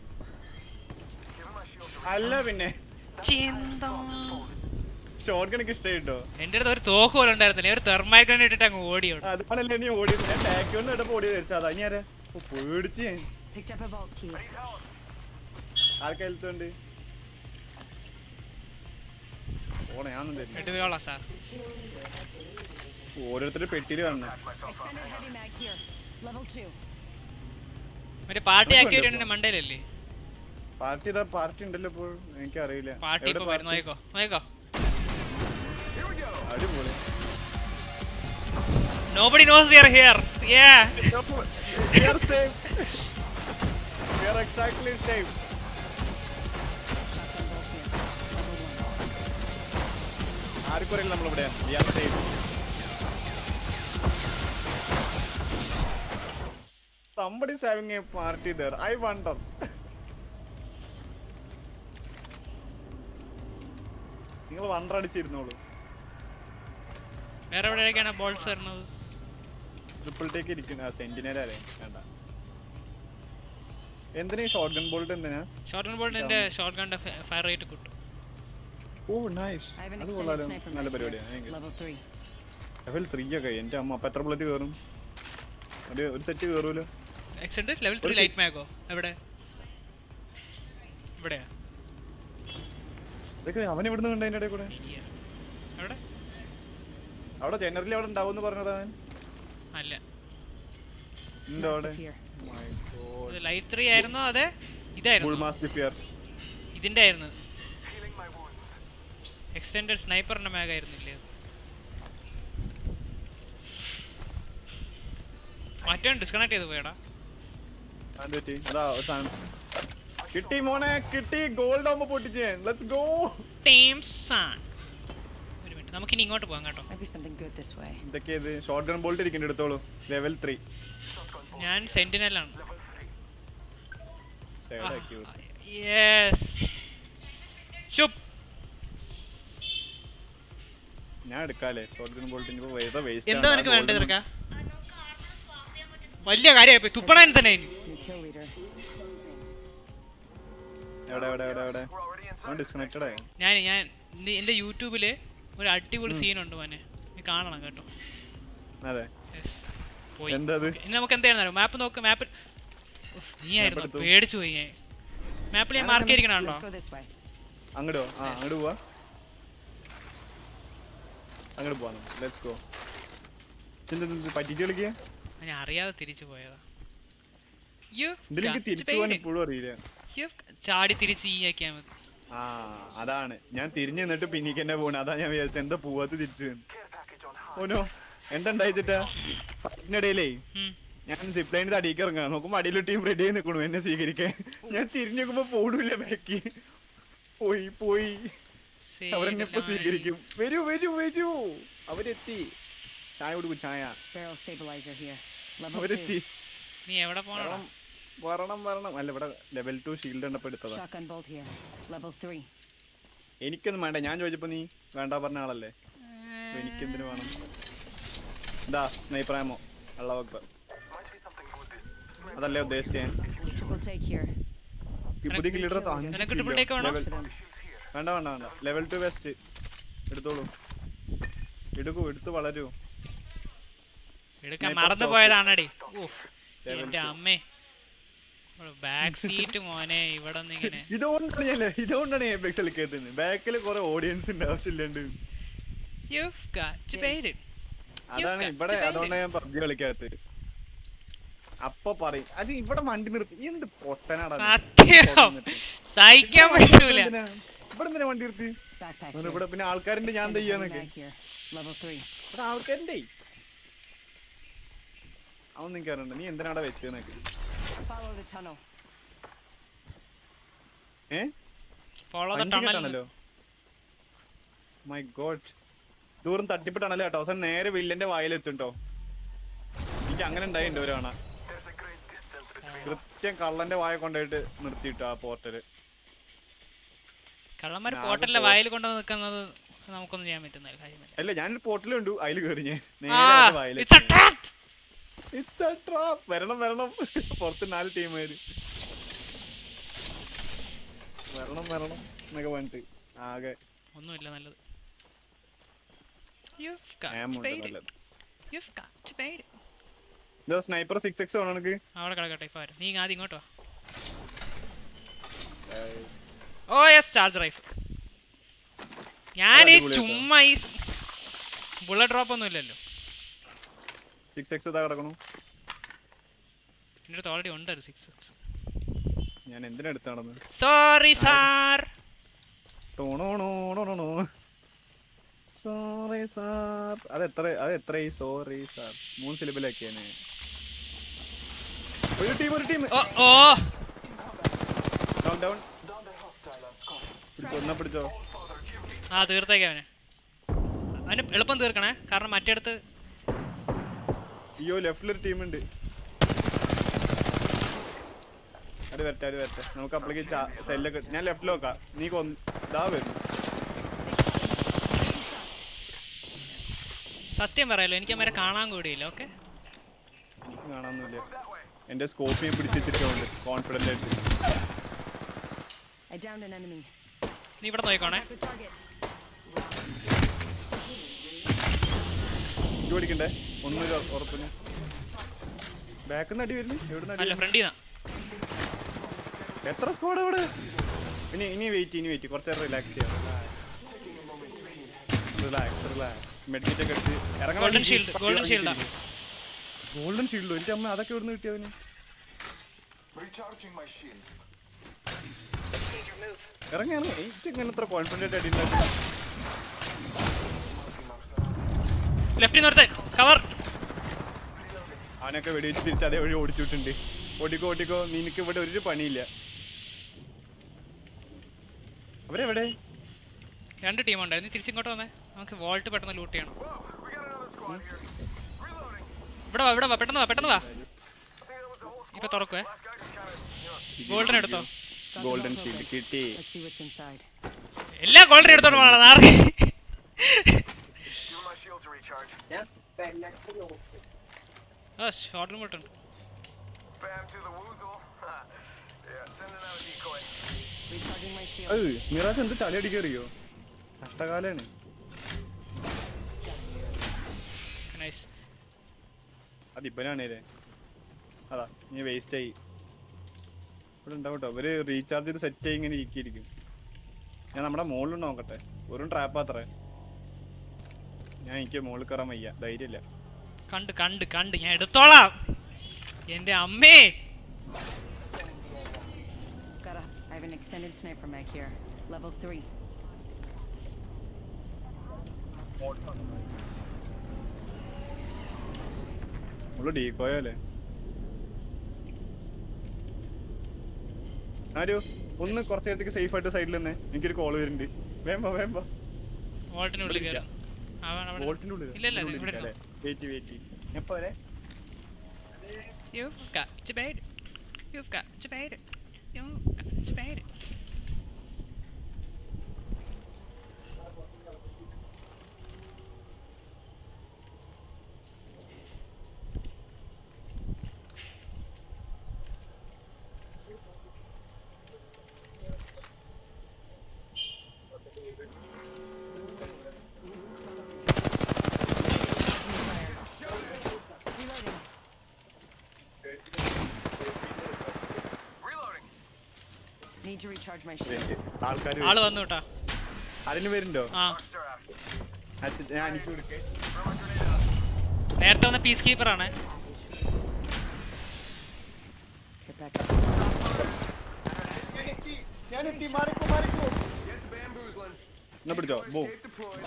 അല്ല പിന്നെ ചിന്താ. ഷോർട്ട് കണക്ക് ഇഷ്ടമായിട്ടോ എന്റെ അടുത്ത് ഒരു തോക്ക് പോലും ഉണ്ടായിരുന്നില്ല ഒരു തെർമൈൽ ഗൺ ഇട്ടിട്ട് അങ്ങ് ഓടിയോട് അതുകൊണ്ടല്ലേ നീ ഓടിയത് ഞാൻ ടാക്ക് കൊണ്ട് ഇട്ടപ്പോ ഓടിയത് ധരിച്ചാ അതാ ഞാൻ പേടിച്ച് ഞാൻ Picked up a vault key. ആർക്കാ ഹെൽത്തുണ്ട് ഓണേ ഞാനൊന്നും തരില്ല എടുത്തോളാം സാർ ഓരോരുത്തരുടെ പെട്ടിയിൽ വരണേ Extended heavy mag here. Level two. മറ്റേ പാർട്ടി ഇതൊക്കെ ആക്ടിവിറ്റി ഉണ്ട് ഉണ്ട് മണ്ടയിലല്ലേ പാർട്ടി ഇതാ പാർട്ടി ഉണ്ടല്ലോ ഇപ്പോൾ എനിക്കറിയില്ല പാർട്ടി എവിടെ ഇപ്പൊ വരുന്നു party? നോക്കോ നോക്കോ അടിപൊളി Nobody knows we are here. Yeah. We are safe. We are exactly safe. Shotgun bolt here. Level one. ആർക്കും അറിയില്ല നമ്മളിവിടെ We are safe. Somebody is having a party there. I wonder. നിങ്ങൾ വണ്ടർ അടിച്ചിരുന്നോളൂ വേറെ എവിടെയൊക്കെയാണ് ബോൾസ് വരുന്നത് triple take ഇരിക്കുന്ന സെന്റിനല്ലേ വേണ്ട എന്തിനാ ഈ ഷോർട്ട് ഗൺ ബോൾട്ട് എന്തിനാ ഷോർട്ട് ഗൺ ബോൾട്ടിന്റെ ഷോർട്ട് ഗണ്ണിന്റെ ഫയർ റേറ്റ് കിട്ടും oh nice I have an അത് extended കൊള്ളാലോ sniper നല്ല mag here. പരിപാടിയാണ് Level three. ലെവൽ ത്രീ ഒക്കെ എന്റെ അമ്മ അപ്പൊ എത്ര ബുള്ളറ്റ് കയറും ഒരു ഒരു സെറ്റ് കയറൂലോ എക്സെന്റ് ലെവൽ ത്രീ ഒരു ലൈറ്റ് മാഗോ എവിടെ ഇവിടെയാ ഇതൊക്കെ അവൻ ഇവിടുന്ന് കണ്ട അതിന്റെ ഇടയിൽ കൂടെ ഇനിയാ. എവിടെ അവിടെ ജനറലി അവിടെ ഉണ്ടാവും പറഞ്ഞതാ അവൻ അല്ല ഉണ്ടോ അവിടെ Mastiff here. ഇത് ലൈറ്റ് ത്രീ ആയിരുന്നോ അതെ ഇതായിരുന്നു മാസ്റ്റിഫിയർ ഇതിന്റെ ആയിരുന്നു എക്സ്റ്റെൻഡഡ് സ്നൈപ്പറിന്റെ മാഗ് ആയിരുന്നില്ലേ അത്? മറ്റേ ഡിസ്കണക്ട് ചെയ്ത് പോയടാ അതാ ഒരു സാധനം കിട്ടി മോനെ കിട്ടി ഗോൾഡ് ആവുമ്പോ പൊട്ടിച്ച് ലെറ്റ്സ് ഗോ ടീം സാൻ ഒരു മിനിറ്റ് നമുക്കിനി ഇങ്ങോട്ട് പോകാം കേട്ടോ Might be something good this way. ഇതൊക്കെ ഇത് ഷോർട്ട് ഗൺ ബോൾട്ട് ഇരിക്കേണ്ട എടുത്തോളൂ ലെവൽ ത്രീ ഞാൻ സെന്റിനലാണ് സൈഡാക്കി യെസ് ചുപ് ഞാൻ എടുക്കാല്ലേ ഷോർട്ട് ഗൺ ബോൾട്ട് ഇനിയിപ്പോ വെറുതെ വേസ്റ്റ് എന്താ നിനക്ക് വേണ്ടത് ഇതൊക്കെ വലിയ കാര്യമായി തുപ്പണാൻ തന്നെ ഇനി. New kill leader. എവിടെ എവിടെ എവിടെ എവിടെ അവൻ ഡിസ്കണക്റ്റഡ് ആയി ഞാൻ ഞാൻ ഇന്ന് എന്റെ യൂട്യൂബില് ഒരു അടിപൊളി സീനുണ്ട് മോനെ നീ കാണണം കേട്ടോ അതെ Yes. പോയി എന്താ അത്? Okay, ഇനി നമുക്ക് എന്തായിരുന്നു മാപ്പ് നോക്ക് മാപ്പ് നീ ആയിരുന്നു എടുത്തു. പേടിച്ചു പോയി ഞാൻ മാപ്പിൽ ഞാൻ മാർക്ക് ചെയ്തിരിക്കണോ Let's go this way. അങ്ങോട്ടോ ആ അങ്ങോട്ട് പോവാ അങ്ങോട്ട് പോവാ ലെറ്റ്സ് ഗോ പറ്റിച്ച് കളിക്കുക ഞാൻ അറിയാതെ തിരിച്ചു പോയതാ You ഇതിലേക്ക് got തിരിച്ചു പോകാൻ debated. ഇപ്പോഴും അറിയില്ല You ചാടി തിരിച്ച് ഈ ആക്കിയാ മതി ആ അതാണ് ഞാൻ തിരിഞ്ഞു നിന്നിട്ട് പിന്നീക്ക് തന്നെ പോണ അതാ ഞാൻ വിചാരിച്ചത് എന്താ പോവാത്ത തിരിച്ചു ഓനോ എന്താ ഉണ്ടായിട്ടാ ഫൈറ്റിനിടയിലേ ഉം. ഞാൻ സിപ്പ് ലൈനിൽ അടിയിക്ക് ഇറങ്ങാം നോക്കുമ്പോ അടിയിലെ ടീം റെഡി ആയി നിൽക്കണു എന്നെ സ്വീകരിക്കാൻ ഞാൻ തിരിഞ്ഞു നോക്കുമ്പോ പോടൂല ബാക്കി പോയി പോയി അവരെന്നെ ഇപ്പൊ Save സ്വീകരിക്കും വരൂ വരൂ വരൂ അവരെത്തി ചായ കൊടുക്കും ചായ Barrel stabilizer here. Level അവരെത്തി two. നീ എവിടെ പോണോ വരണം വരണം വരണം അല്ല ഇവിടെ ലെവൽ ടു ഷീൽഡ് കണ്ടപ്പോ എടുത്തതാ Shotgun bolt here. Level three. എനിക്കൊന്നും വേണ്ട ഞാൻ ചോദിച്ചപ്പോ നീ വേണ്ട പറഞ്ഞ ആളല്ലേ അപ്പൊ എനിക്കെന്തിനു വേണം ഇതാ സ്നൈപ്പർ ആമോ അള്ള വക്ബർ അതല്ലേ ഉദ്ദേശിച്ചേ Triple take here. ഈ പുതിയ കില്ലിടർ നിനക്ക് triple take വേണോ? For them. വേണ്ട വേണ്ട വേണ്ട ലെവൽ ടു വെസ്റ്റ് എടുത്തോളൂ എടുക്കൂ എടുത്ത് വളരൂ എടുക്കാൻ Sniper മറന്നു top. പോയതാണടി ഉഫ്, Level എന്റെ two. അമ്മേ ബാക്ക് സീറ്റ് മോനെ ഇവിടെ നിന്ന് ഇങ്ങനെ ഇതുകൊണ്ടാണ് ഞാൻ ഇതുകൊണ്ടാണ് എപെക്സ് കളിക്കാത്തത് ബാക്കിൽ കുറെ ഓഡിയൻസിന്റെ ആവശ്യമില്ലാണ്ട് You've got debated. അതാണ് got ഇവിടെ debated. അതുകൊണ്ടാണ് ഞാൻ പബ്ജി കളിക്കാത്തത് അപ്പൊ പറയും അത് ഇവിടെ വണ്ടി നിർത്തി എന്ത് പൊട്ടനാടാ നീ? സത്യം ഇവിടെ നിർത്തി. സഹിക്കാൻ ഇവിടെ പറ്റൂല എന്തിനാ? ഇവിടെ എന്തിനാ വണ്ടി നിർത്തി Backpack അതുകൊണ്ട് here. ഇവിടെ പിന്നെ ആൾക്കാരുടെ ഞാൻ Extended heavy ചെയ്യാന്നൊക്കെ mag here. Level three. ഇവിടെ ആൾക്കാരുടെ അവൻ നിനക്ക് അറിയണ്ട നീ എന്തിനാടാ വെച്ചെന്നൊക്കെ Follow the tunnel. ഏ ഫോളോ ദ പഞ്ച് ടണൽ കേട്ടാണല്ലോ മൈ ഗോഡ് ദൂരം തട്ടിപ്പെട്ടാണല്ലോ കേട്ടോ അവസാനം നേരെ വില്ലന്റെ വായിലെത്തുണ്ടോ എനിക്ക് അങ്ങനെ ഉണ്ടായിട്ടുണ്ട് ഒരു കാണാൻ കൃത്യം കള്ളന്റെ വായ കൊണ്ടുപോയിട്ട് നിർത്തിയിട്ടു ആ പോർട്ടല് കള്ളന്മാർ ഞാൻ പോട്ടലിലെ പോ- വായിൽ കൊണ്ട് നിൽക്കുന്നത് നമുക്കൊന്നും ചെയ്യാൻ പറ്റുന്ന ഒരു കാര്യമല്ല അല്ല ഞാനൊരു പോർട്ടൽ കണ്ടു അതിൽ കയറി ഞാൻ ആ നേരെ അത് വായിലെത്തി. it's a trap! It's a trap. വരണം വരണം പുറത്ത് നാല് ടീമാര് വരണം വരണം എന്നൊക്കെ പറഞ്ഞിട്ട് ആകെ ഒന്നുമില്ല നല്ലത് You've got am to ഉണ്ട് pay it. നല്ലത് You've got to pay it. ഇതോ സ്നൈപ്പർ സിക്സ് എക്സ് വേണം എനിക്ക് അവിടെ കിടക്കട്ടെ ഇപ്പൊ വരാം. നീ ആദ്യം ഇങ്ങോട്ടോ ഓ യെസ് ചാർജ് റൈഫ് ഞാൻ ഈ അടിപൊളിയാട്ടോ. ചുമ്മാ ഈ ബുള്ളറ്റ് ഡ്രോപ്പ് ഒന്നും ഇല്ലല്ലോ സിക്സ് എക്സ് ഇതാ കിടക്കണു എൻ്റെ അടുത്ത് ഓൾറെഡി ഉണ്ട് ഒരു സിക്സ് സിക്സ് ഞാൻ എന്തിനാ എടുത്ത് നടന്ന് സോറി സാർ സോറി സാർ അത് എത്ര അത് എത്ര സോറി സാർ മൂന്ന് സിലിബിലൊക്കെയാണ് ഒരു ടീം ഒരു team oh oh down down പിടിച്ചോ എന്നാ പിടിച്ചോ ആ തീർത്തേക്ക് അവന് അവന് എളുപ്പം തീർക്കണേ കാരണം മറ്റേടത്ത് അയ്യോ ലെഫ്റ്റിലൊരു ടീം ഉണ്ട് അത് വരട്ടെ അത് വരട്ടെ നമുക്ക് അപ്പോഴേക്ക് സെല്ലൊക്കെ ഞാൻ ലെഫ്റ്റിൽ നോക്കാം നീ കൊന്ന് ഇതാ വരുന്നു സത്യം പറയാലോ എനിക്ക് അവരെ കാണാൻ കൂടിയില്ല ഓക്കെ എനിക്ക് കാണാനൊന്നുമില്ല എന്റെ സ്കോപ്പ് ഞാൻ പിടിച്ചിട്ടുണ്ട് കോൺഫിഡന്റ് ആയിട്ട് I downed an enemy. നീ ഇവിടെ നോക്കിക്കോണേ The target. ഇത് പിടിക്കണ്ടേ ഒന്ന് ഒരു ഉറപ്പിന് ബാക്കിൽ നിന്ന് അടി വരുന്നു എവിടെ അല്ല നിന്ന് ഫ്രണ്ടിൽ നിന്നാ എത്ര സ്കോഡ് അവിടെ ഇനി ഇനി വെയിറ്റ് ഇനി വെയിറ്റ് കുറച്ച് നേരം റിലാക്സ് ചെയ്യാം റിലാക്സ് റിലാക്സ് മെഡിക്കറ്റ് ഒക്കെ എടുത്ത് ഗോൾഡൻ ഷീൽഡ് ഗോൾഡൻ ഷീൽഡാ ഗോൾഡൻ ഷീൽഡോ എന്റെ അമ്മ അതൊക്കെ എവിടെ നിന്ന് കിട്ടിയവന് Recharging my shields. ഇറങ്ങിയാണ് എനിക്ക് ഇങ്ങനെ ഇത്ര കോൺഫിഡന്റ് ആയിട്ട് അടിയുണ്ടാക്കി ലെഫ്റ്റിൽ നിർത്തേ കവർ അവനൊക്കെ വെടിവെച്ച് തിരിച്ച് അതേ വഴി ഓടിച്ചിട്ടുണ്ട് ഓടിക്കോ ഓടിക്കോ നിനക്ക് ഇവിടെ ഒരു പണിയില്ല അവരെവിടെ രണ്ട് ടീം ഉണ്ടായിരുന്നു തിരിച്ചിങ്ങോട്ട് വന്നേ നമുക്ക് വോൾട്ട് പെട്ടെന്ന് ലൂട്ട് ചെയ്യണം ഇവിടെ വാ ഇവിടെ വാ പെട്ടെന്ന് വാ പെട്ടെന്ന് വാ ഇപ്പൊ തുറക്കുവേ ഗോൾഡൻ എടുത്തോ ഗോൾഡൻ ഷീൽഡ് കിട്ടി Let's see what's inside. എല്ലാ ഗോൾഡൻ എടുത്തോണ്ട് പോകണം നാർക്ക് Give my shield to recharge. ആ ഷോർട്ട് റിമോട്ടുണ്ട് Bam to the woozle. yeah, sending out a decoy. Recharging my shield. അത് മിറാജ് എന്ത് ചളി അടിക്കറിയോ കഷ്ടകാലാണ് നൈസ് അത് ഇപ്പനാണേലേ അതാ നീ വേസ്റ്റ് ആയി ഇവിടെ ഉണ്ടാവും കേട്ടോ ഇവര് റീചാർജ് ചെയ്ത് സെറ്റ് ആയി ഇങ്ങനെ ഇരിക്കിയിരിക്കും ഞാൻ നമ്മുടെ മുകളിൽ നോക്കട്ടെ വെറും ട്രാപ്പ് അത്രേ ഞാൻ എനിക്ക് മുകളിൽ കയറാൻ വയ്യ ധൈര്യമില്ല കണ്ട് കണ്ട് കണ്ട് ഞാൻ എടുത്തോളാം എന്റെ അമ്മേ Got a. I have an extended sniper mag here. Level three. മുകളിൽ ഡീക്കോയോ അല്ലേ ആരോ ഒന്ന് കുറച്ച് നേരത്തേക്ക് സേഫ് ആയിട്ട് സൈഡിൽ തന്നെ എനിക്കൊരു കോൾ വരുന്നുണ്ട് വേമ്പ വേമ്പ വോൾട്ടിന് ഉള്ളിൽ കയറും അവൻ അവിടെ വോൾട്ടിന്റെ ഉള്ളിൽ ഇല്ല, ഇല്ല, ഇവിടെ ഇരുന്നോ. വെയിറ്റ് വെയിറ്റ് എപ്പോ വരെ You've got to bait it. You've got to bait it. You've got to bait it. Reloading. Reloading. Need to recharge my shield. ആൾക്കാർ ആള് വന്നു കേട്ടാ അതിന് വരുന്നുണ്ടോ ആ Star out. അത് ഞാൻ അടിച്ചു കൊടുക്കേ നേരത്തെ വന്ന പീസ് കീപ്പർ ആണ് Get back up. Get the bamboozling. എന്നാ പിടിച്ചോ ബോ Escape deployed.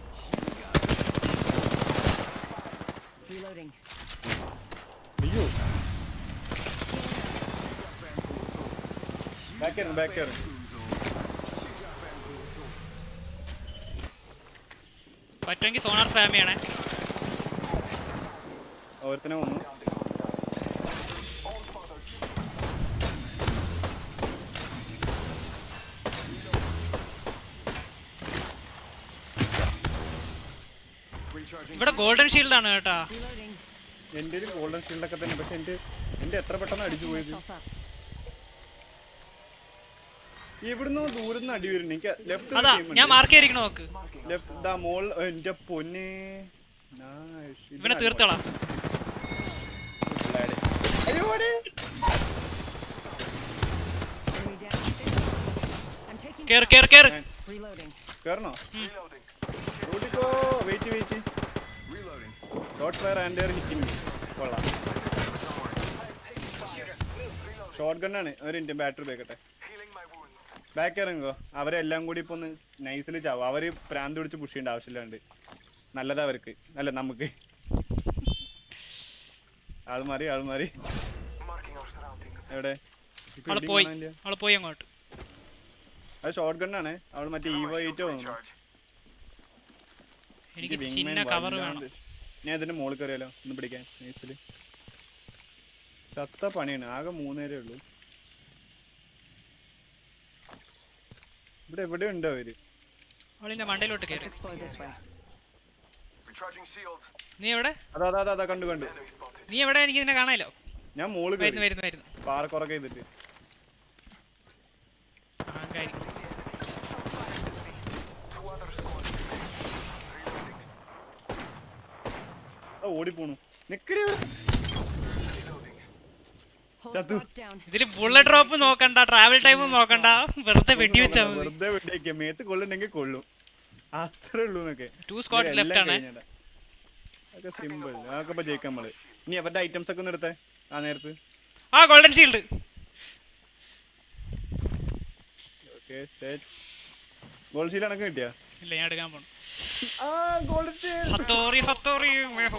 Reloading. അയ്യോ ബാക്ക് കയറും ബാക്ക് കയറും പറ്റുമെങ്കിൽ സോണാർ സ്പാം ചെയ്യണേ ഓരോരുത്തനെ വന്നു ഇവിടെ ഗോൾഡൻ ഷീൽഡ് ആണ് കേട്ടാ Reloading. എന്റെ ഒരു ഗോൾഡൻ ഷീൽഡൊക്കെ തന്നെ പക്ഷെ എന്റെ എന്റെ എത്ര പെട്ടെന്ന് അടിച്ചു പോയത് Myself up. ഇവിടുന്ന് ദൂരന്ന് അടി വരുന്നു എനിക്ക് അതാ ഞാൻ മാർക്ക് ചെയ്തിരിക്കണ നോക്ക് ലെഫ്റ്റ് ദാ മോൾ എന്റെ പൊന്നെ Nice. ഇവനെ ഇതിനാണ് തീർത്തോളാം പിള്ളേര്. അയ്യോ, ഓടി. Enemy down. I'm taking കേറ് കേറ് കേറ് Reloading. കേറണോ Reloading. ഓടിക്കോ wait wait Reloading. Short fire and hitting കൊള്ളാം ഷോർട്ട് ഗണ്ണാണ് ഒരു മിനിറ്റ് ബാറ്ററി ഉപയോഗിക്കട്ടെ Healing my wounds. ബാക്ക് ഇറങ്ങോ അവരെല്ലാം കൂടി ഇപ്പൊ ഒന്ന് നൈസിൽ ചാവും അവര് പ്രാന്ത് പിടിച്ച് പുഷ് ചെയ്യേണ്ട ആവശ്യമില്ലാണ്ട് നല്ലതാ അവർക്ക് അല്ല നമുക്ക് ആൾ മാറി ആൾ മാറി Marking our surroundings. എവിടെ ഇപ്പൊ അവള് എവിടെയും പോയി കാണാനില്ല. അവള് പോയി അങ്ങോട്ട് അത് ഷോർട്ട് ഗണ്ണാണ് അവള് മറ്റേ Give evo my shield eight to തോന്നുന്നു recharge. എനിക്ക് wingman ചിന്ന കവർ വല്ലാണ്ട്. വേണം ഞാൻ ഇതിന്റെ മുകളിൽ കയറിയാലോ ഒന്ന് പിടിക്കാൻ നൈസില് ചത്ത പണിയാണ് ആകെ മൂന്നേരേ ഉള്ളൂ ഇവിടെ എവിടെ ഉണ്ട് അവര് അവളിന്റെ മണ്ടയിലോട്ട് Let's കയറി explore this way. Recharging shields. നീ എവിടെ അതാ അതാ അതാ, അതാ കണ്ടു കണ്ടു Enemy spotted. നീ എവിടെ എനിക്ക് നിന്നെ കാണാലോ ഞാൻ മോള് വരുന്നു കയറി വരുന്നു വരുന്നു പാറക്കുറക്കെ ചെയ്തിട്ട് ആങ്കാരി Two other squads. Reloading. ആ ഓടിപ്പോണു നിക്കടി അവിടെ. Whole Chatu. squad's down. ഇതില് ബുള്ളറ്റ് ഡ്രോപ്പ് നോക്കണ്ട ട്രാവൽ ടൈമും നോക്കണ്ട വെറുതെ വെടി വെച്ചാ മതി വെറുതെ വെടിയൊക്കെ മേത്ത് കൊള്ളുണ്ടെങ്കിൽ കൊള്ളും അത്രേ ഉള്ളൂ എന്നൊക്കെ ടു സ്ക്വാഡ്സ് ലെഫ്റ്റ് ആണ് അതൊക്കെ സിമ്പിൾ അതൊക്കെ ഇപ്പൊ ജയിക്കാം നമ്മള് ഇനി അവരുടെ ഐറ്റംസ് ഒക്കെ ഒന്ന് എടുത്തേ ആ നേരത്ത് ആ golden shield okay set gold shield അണക്ക് കിട്ടിയാ ഇല്ല ഞാൻ എടുക്കാൻ പോണു ആ ഗോൾഡ് ഷീൽ ഫത്തോറി ഫത്തോറി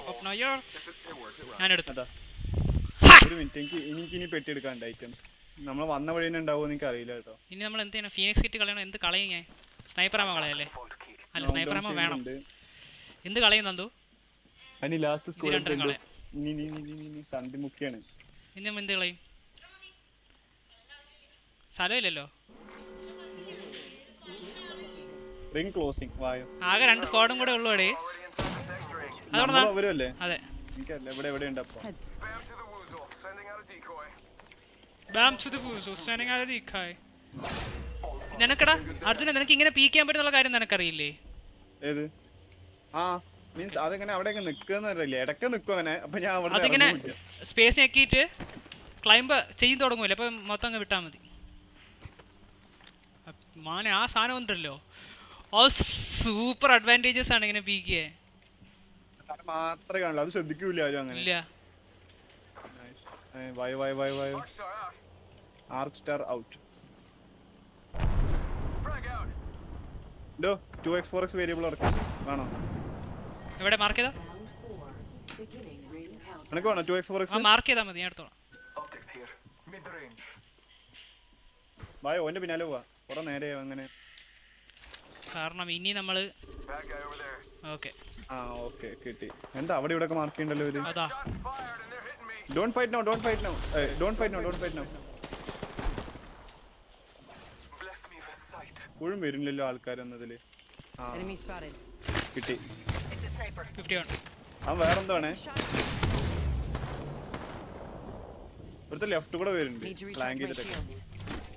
ഞാൻ എടുത്തു അതാ ഒരു മിനിറ്റ് എനിക്ക് എനിക്ക് ഇനി പെട്ടി എടുക്കാണ്ട് ഐറ്റംസ് നമ്മൾ വന്ന വഴി തന്നെ ഉണ്ടാവുമോ എനിക്ക് അറിയില്ല കേട്ടോ ഇനി നമ്മൾ എന്ത് ചെയ്യണം ഫീനിക്സ് കിറ്റ് കളയണം എന്ത് കളയും ഞാൻ സ്നൈപ്പർ ആമ കളയല്ലേ Vault key. അല്ല Knockdown സ്നൈപ്പർ ആമ shield വേണം ഉണ്ട്. എന്ത് കളയും നന്ദു അതിന് ലാസ്റ്റ് സ്കോർ രണ്ടും കളയാം. നീ നീ നീ നീ നീ സന്ധി മുഖ്യാണ് ഇനി നമ്മൾ എന്ത് കളയും സ്ഥലമില്ലല്ലോ റിംഗ് ക്ലോസിംഗ് വായോ ആകെ രണ്ട് സ്ക്വാഡും കൂടെ ഉള്ളൂ അവിടെ Already inside the next ring. അതുകൊണ്ട് നമ്മൾ അവരല്ലേ അതെ എനിക്കല്ല ഇവിടെ എവിടെ ഉണ്ട് അപ്പൊ Bam to the woozle. Sending out a decoy. Bam to the ബൂസു സ്റ്റാൻഡിങ് ആയി ദിക്കായ് നിനക്കടാ അർജുന നിനക്ക് ഇങ്ങനെ പീക്ക് ചെയ്യാൻ പറ്റുന്ന കാര്യം നിനക്കറിയില്ലേ ഏത് ആ മീൻസ് അതെങ്ങനെ അവിടെയൊക്കെ നിൽക്കുന്ന അറിയില്ല ഇടയ്ക്ക് നിൽക്കും അങ്ങനെ അപ്പൊ ഞാൻ അവിടെ അതിങ്ങനെ സ്പേസ് ഞെക്കിയിട്ട് ക്ലൈംബ് ചെയ്യും തുടങ്ങൂല അപ്പൊ മൊത്തം അങ്ങ് വിട്ടാ മതി അപ്പ് മാനെ ആ സാധനം ഉണ്ടല്ലോ ആ സൂപ്പർ അഡ്വാൻറ്റേജസ് ആണ് ഇങ്ങനെ പീക്ക് ചെയ്യാൻ മാത്രമേ കാണുള്ളൂ അത് ശ്രദ്ധിക്കൂല ആരും അങ്ങനെ ഇല്ല why why why why Arc star out. Arc star out Frag out. ഡോ two X four X variable ഇറക്കാം വേണോ എവിടെ മാർക്ക് ചെയ്താ നിനക്ക് വേണോ ടു എക്സ് ഫോർ ആ എക്സ് മാർക്ക് ചെയ്താൽ മതി ഞാൻ എടുത്തോളാം Optics here. Mid range. വായോ ഓന്റെ പിന്നാലെ പോവാ കുറെ നേരെ അങ്ങനെ കാരണം ഇനി നമ്മൾ Bad guy over there. Okay ആ ഓക്കെ കിട്ടി എന്താ അവിടെ ഇവിടെ ഒക്കെ മാർക്ക് ചെയ്യണ്ടല്ലോ ഇവര് അതാ Shots fired and they're hitting me. Don't fight no don't fight no don't fight no don't fight no Bless me with sight. ഇപ്പോഴും വരുന്നില്ലല്ലോ ആൾക്കാരെന്നതില് ആ Enemy spotted. കിട്ടി It's a sniper. Fifty one അവൻ വേറെന്താണേ Shot. ഇവിടുത്തെ left കൂടെ വരുന്നുണ്ട് Need to flank recharge my ചെയ്തിട്ടൊക്കെ shields.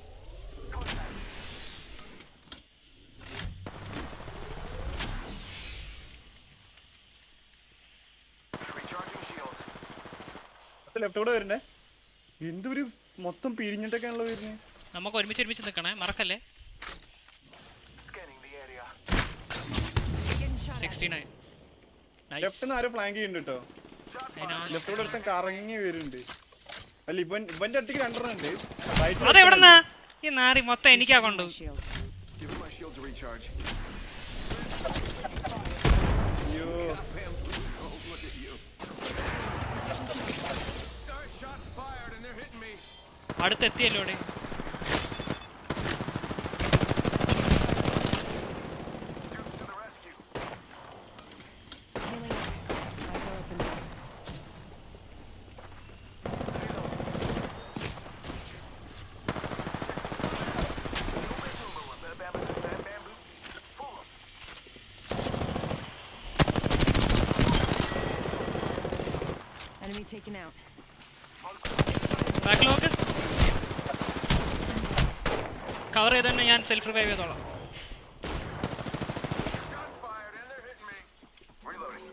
Recharging shields. ഇവിടുത്തെ ലെഫ്റ്റ് കൂടെ വരണ്ടേ എന്തൊരു മൊത്തം പിരിഞ്ഞിട്ടൊക്കെയാണല്ലോ വരുന്നത് നമുക്ക് ഒരുമിച്ച് ഒരുമിച്ച് നിൽക്കണേ മറക്കല്ലേ Scanning the area. Getting shot at. Sixty nine left നിന്ന് ആരും ഫ്ലാങ്ക് ചെയ്യുന്നുണ്ട് കേട്ടോ ലെഫ്റ്റ് കൂടെ ഒരുത്തൻ കറങ്ങി വരുന്നുണ്ട് അല്ല ഇവൻ ഇവന്റെ അടുത്തേക്ക് രണ്ടെണ്ണം ഉണ്ട് Right അതെവിടെന്നാ ഈ നാറി മൊത്തം എനിക്കാ കൊണ്ടു My shields. Giving my shields a recharge. അയ്യോ Bam. Oh, look at you. Alright, shots fired and they're hitting me. അടുത്തെത്തിയല്ലോ ഇവിടെ Dukes to the rescue. taken out. ബാക്കിൽ നോക്ക് കവർ ചെയ്ത് തന്നെ ഞാൻ സെൽഫ് റിവൈവ് ചെയ്തോളാം Shots fired and they're hitting me. Reloading.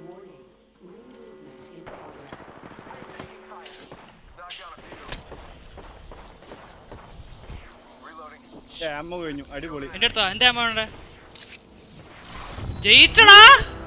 Knocked down a few. Reloading. ആമ്മ കഴിഞ്ഞു അടിപൊളി എന്റെ അടുത്താ എന്റെ അമ്മ ഉണ്ട് ജയിച്ചടാ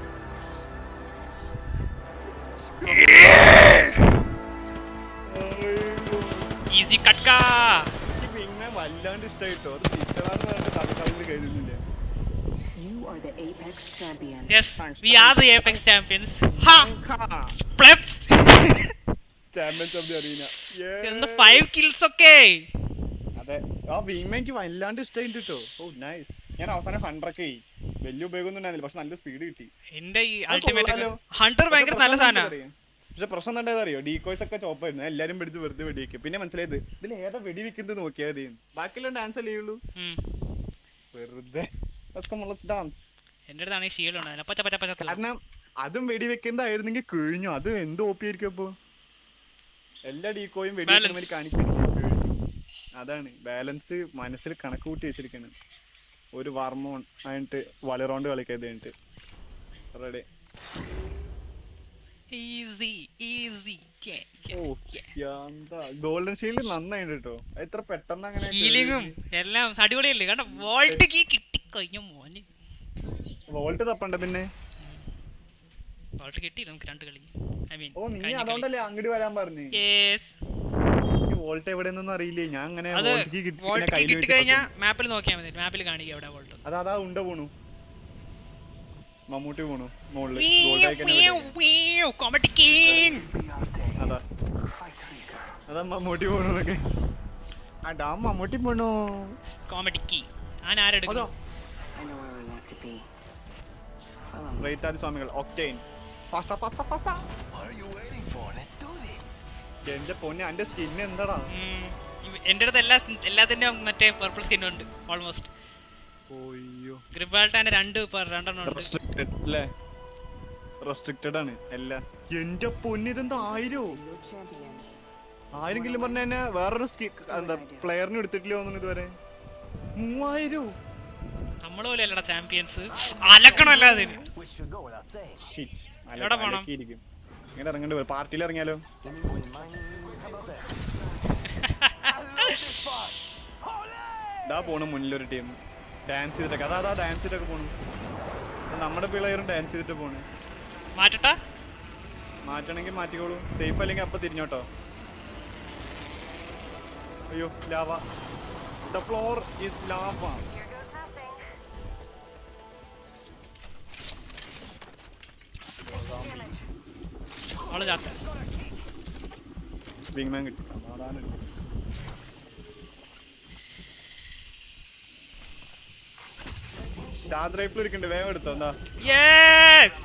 ഈസി കട്ക പിന്നെ വല്ലാണ്ട് ഇഷ്ടായിട്ടോ അത് സിസ്റ്ററാന്ന് പറഞ്ഞിട്ട് തൽക്കാലം കഴിയുന്നില്ല You are the Apex champion. Yes we are the Apex champions ഹാ plebs champions of the arena എന്ന് ഫൈവ് കിൽസ് ഒക്കെ അതെ ആ ഭീമ എനിക്ക് വല്ലാണ്ട് ഇഷ്ടമായിട്ട് കേട്ടോ ഓ നൈസ് ഞാൻ അവസാനം ഹൺഡ്രക്ക് ചെയ്യും വലിയ ഉപയോഗമൊന്നും ഉണ്ടായിരുന്നില്ല പക്ഷെ നല്ല സ്പീഡ് കിട്ടി എന്റെ ഈ അത് അൾട്ടിമേറ്റ് കൊള്ളാലോ. ഹണ്ടർ ഭയങ്കര നല്ല സാധന പക്ഷെ പ്രശ്നം എന്താ അറിയോ ഡീകോയ്സ് ഒക്കെ ചോപ്പായിരുന്നു എല്ലാരും പിടിച്ച് വെറുതെ വെടിവെക്കും പിന്നെ മനസ്സിലായത് ഇതിൽ ഏതാ വെടി വെക്കുന്നത് നോക്കിയാൽ മതി ബാക്കിയുള്ള ഡാൻസ് അല്ലേ ഉള്ളൂ വെറുതെ ഡാൻസ് എന്റെ അടുത്താണെങ്കിൽ ഷീൽഡ് ഉണ്ടായിരുന്നു പച്ച പച്ച പച്ച കാരണം അതും വെടിവെക്കുന്നതായിരുന്നെങ്കിൽ കഴിഞ്ഞു അത് എന്ത് ഓപ്പി ആയിരിക്കും അപ്പൊ എല്ലാ ഡീക്കോയും വെടിവെക്കുന്ന മാതിരി കാണിക്കുന്നു അതാണ് ബാലൻസ് മനസ്സിൽ കണക്ക് കൂട്ടി വെച്ചിരിക്കാണ് ഒരു വർമ്മോൺ ആയിട്ട് വളറോണ്ട് കളിക്കാതെ കഴിഞ്ഞിട്ട് റെഡി ഈസി ഈസി ഓ എന്താ ഗോൾഡൻ ഷീൽഡ് നന്നായിട്ട് കേട്ടോ എത്ര പെട്ടെന്ന് അങ്ങനെ ഹീലിങ്ങും എല്ലാം അടിപൊളിയല്ലേ കാരണം വോൾട്ട് കീ കിട്ടിക്കഴിഞ്ഞ മോന് വോൾട്ട് തപ്പണ്ട പിന്നെ വോൾട്ട് കിട്ടി നമുക്ക് രണ്ട് കളി ഐ മീൻ ഓ നീ അതുകൊണ്ടല്ലേ അങ്ങോട്ട് വരാൻ പറഞ്ഞു യെസ് വോൾട്ട് എവിടെയെന്നൊന്നും അറിയില്ലേ ഞാൻ അങ്ങനെ അത് വോൾട്ട് കീ കിട്ടി വോൾട്ട് പിന്നെ കീ കയ്യിൽ കിട്ടി വെച്ച് കഴിഞ്ഞാൽ മാപ്പിൽ നോക്കിയാൽ മതി മാപ്പിൽ കാണിക്കുക എവിടെ വോൾട്ട് അതാ അതാ ഉണ്ട പോണു മമ്മൂട്ടി പോണു മോളില് ഗോൾഡ് അയക്കാൻ കോമഡി കിങ് അതാ അതാ മമ്മൂട്ടി പോണു അടാ മമ്മൂട്ടി പോണു കോമഡി കീ ഞാൻ ആരെടുക്കും അതോ I know where we want to be. Follow me. റൈത്താരി സ്വാമികൾ Octane pasta pasta pasta What are you waiting for? Let's do this. എന്റെ പൊന്നെ അന്റെ സ്കിൻ എന്താടാ എന്റെ അടുത്ത് എല്ലാ എല്ലാത്തിന്റെയും മറ്റേ പർപ്പിൾ സ്കിൻ ഉണ്ട് ഓൾമോസ്റ്റ് ഓയ്യോ ഗ്രിബാൾട്ടാന്റെ രണ്ട് per രണ്ടെണ്ണം ഉണ്ട് റെസ്ട്രിക്റ്റഡ് അല്ലേ റെസ്ട്രിക്റ്റഡ് ആണ് എല്ലാം എന്റെ പൊന്ന് ഇതെന്താ ആയിരോ Your champion. ആയിരം കിലോ പറഞ്ഞ തന്നെ വേറൊരു സ്കി എന്താ പ്ലെയറിന് എടുത്തിട്ടില്ല തോന്നുന്നു ഇതുവരെ മൂവായിരോ നമ്മള് പോലെ അല്ലടാ ചാമ്പ്യൻസ് അലക്കണമല്ല അതിന് Which should go without saying. Shit. അല- എവിടെ പോണം? അലക്കിയിരിക്കും. ഇങ്ങനെ ഇറങ്ങേണ്ടി വരും പാർട്ടിയിൽ ഇറങ്ങിയാലോ Let me win mine. How about that? ഇതാ പോണു മുന്നിലൊരു ടീം ഡാൻസ് ചെയ്തിട്ടൊക്കെ അതാ അതാ ഡാൻസ് ചെയ്തിട്ടൊക്കെ പോണു നമ്മുടെ പിള്ളേരും ഡാൻസ് ചെയ്തിട്ട് പോണു മാറ്റട്ടാ മാറ്റണമെങ്കിൽ മാറ്റിക്കോളൂ സേഫ് അല്ലെങ്കിൽ അപ്പൊ തിരിഞ്ഞോട്ടോ അയ്യോ lava the floor is lava അവള് ചാത്ത വിങ്മാൻ കിട്ടി സമാധാനം സ്റ്റാർ റൈഫിൾ ഇരിക്കണ്ട് വേഗം എടുത്തോ എന്താ യെസ്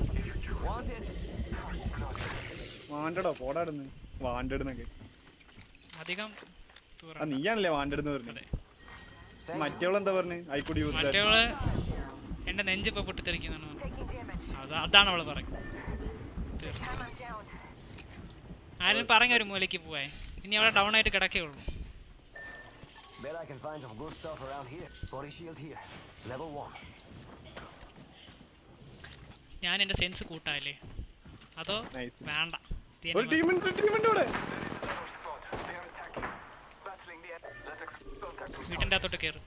വാണ്ടടോ പോടാടുന്ന് വാണ്ടിടുന്നൊക്കെ അധികം ആ തൂറ നീയാണല്ലേ വാണ്ടിടുന്ന് പറഞ്ഞു അതെ. മറ്റേവളെന്താ പറഞ്ഞു ഐക്കുടി യൂസ് മറ്റവള് എന്റെ നെഞ്ചിപ്പോ പൊട്ടിത്തെറിക്കുന്നതാണ് അത് അതാണ് അവള് പറയുന്നത് ആരും പറഞ്ഞ ഒരു മൂലയ്ക്ക് പോവാൻ ഇനി അവിടെ ഡൗൺ ആയിട്ട് കിടക്കേ ഉള്ളൂ Bet I can find some good stuff around here. Body shield here. Level one. ഞാൻ എന്റെ സെൻസ് കൂട്ടാല്ലേ അതോ Nice. വേണ്ട ഇത് ഒരു എന്നെ ടീമുണ്ട് ടീമുണ്ട് ഇവിടെ squad. They are attacking. Battling the end. Let's explode contact with വീട്ടിന്റെ അകത്തോട്ട് കയറും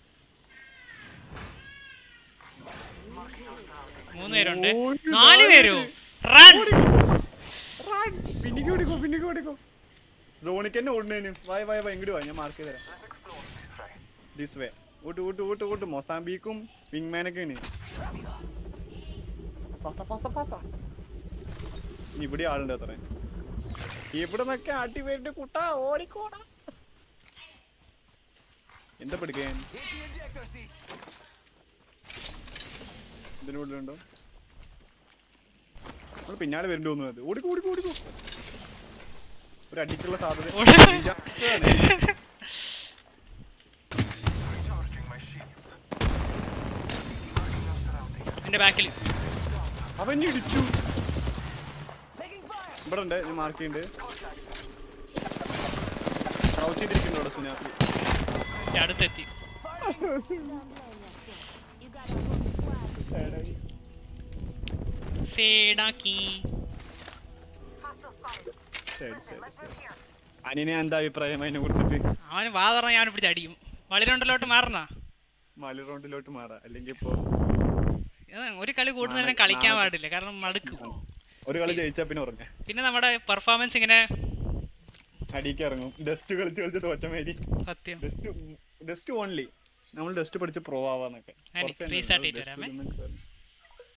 മൂന്ന് പേരുണ്ട് ഓടി നാല് നാല് പേരോ പേര്. Run Run. പിന്നിക്ക് ഓടിക്കോ പിന്നിക്ക് ഓടിക്കോ സോണിക്ക് തന്നെ ഓടുന്നതിന് വായ വായ വായ ഇങ്ങോട്ട് വാ ഞാൻ മാർക്ക് ചെയ്ത് തരാം this way out out out out മൊസാംബീക്കും വിങ്മാനൊക്കെയാണ് പാസ്ത പാസ്ത പാസ്ത ഇവിടെ ആളുണ്ട് അത്ര ഇവിടെ നിന്നൊക്കെ അടി വരുന്ന കുട്ടാ ഓടിക്കോടാ എന്താ പിടിക്കാൻ Hit the ejector seat. ഇതിനുള്ളിലുണ്ടോ നമ്മൾ പിന്നാലെ വരേണ്ടി തോന്നുന്നത് ഓടിക്കോ ഓടിക്കോ ഓടിക്കോ ഒരു അടിക്കുള്ള സാധ്യത ഓടി. ഇതാണ്. Recharging my shields. എന്റെ ബാക്കിൽ അവൻ ഇടിച്ചു ഇവിടെ ഉണ്ട് ഞാൻ മാർക്ക് ചെയ്യുന്നുണ്ട് ക്രൗച്ച് ചെയ്തിരിക്കുന്നുണ്ട് ഇവിടെ സുനാഫി എൻ്റെ അടുത്തെത്തി Don't blame yourself. You got a whole squad. ഫേഡാക്കി ശരി ശരി ശരി അനിനെ എന്താ അഭിപ്രായം അതിനെ കുറിച്ചിട്ട് അവന് വാ പറഞ്ഞാൽ ഞാൻ പിടിച്ച് അടിക്കും വളരുണ്ടല്ലോട്ട് മാറുന്ന മല റൗണ്ടിലോട്ട് മാറാം അല്ലെങ്കിൽ ഇപ്പൊ ഒരു കളി കൂടുതലും കളിക്കാൻ പാടില്ല കാരണം മടുക്കും ഒരു കളി ജയിച്ചാ പിന്നെ ഉറങ്ങ പിന്നെ നമ്മുടെ പെർഫോമൻസ് ഇങ്ങനെ അടിക്ക് ഇറങ്ങും ഡസ്റ്റ് കളിച്ച് കളിച്ച് തോറ്റമാതിരി സത്യം ഡസ്റ്റ് ഡസ്റ്റ് ഓൺലി നമ്മൾ ഡസ്റ്റ് പഠിച്ച് പ്രോ ആവാന്നൊക്കെ ഞാൻ കുറച്ച് restart തന്നെ ചെയ്ത് dust തരാമേ. ഇടുന്നൊക്കെ പറഞ്ഞു.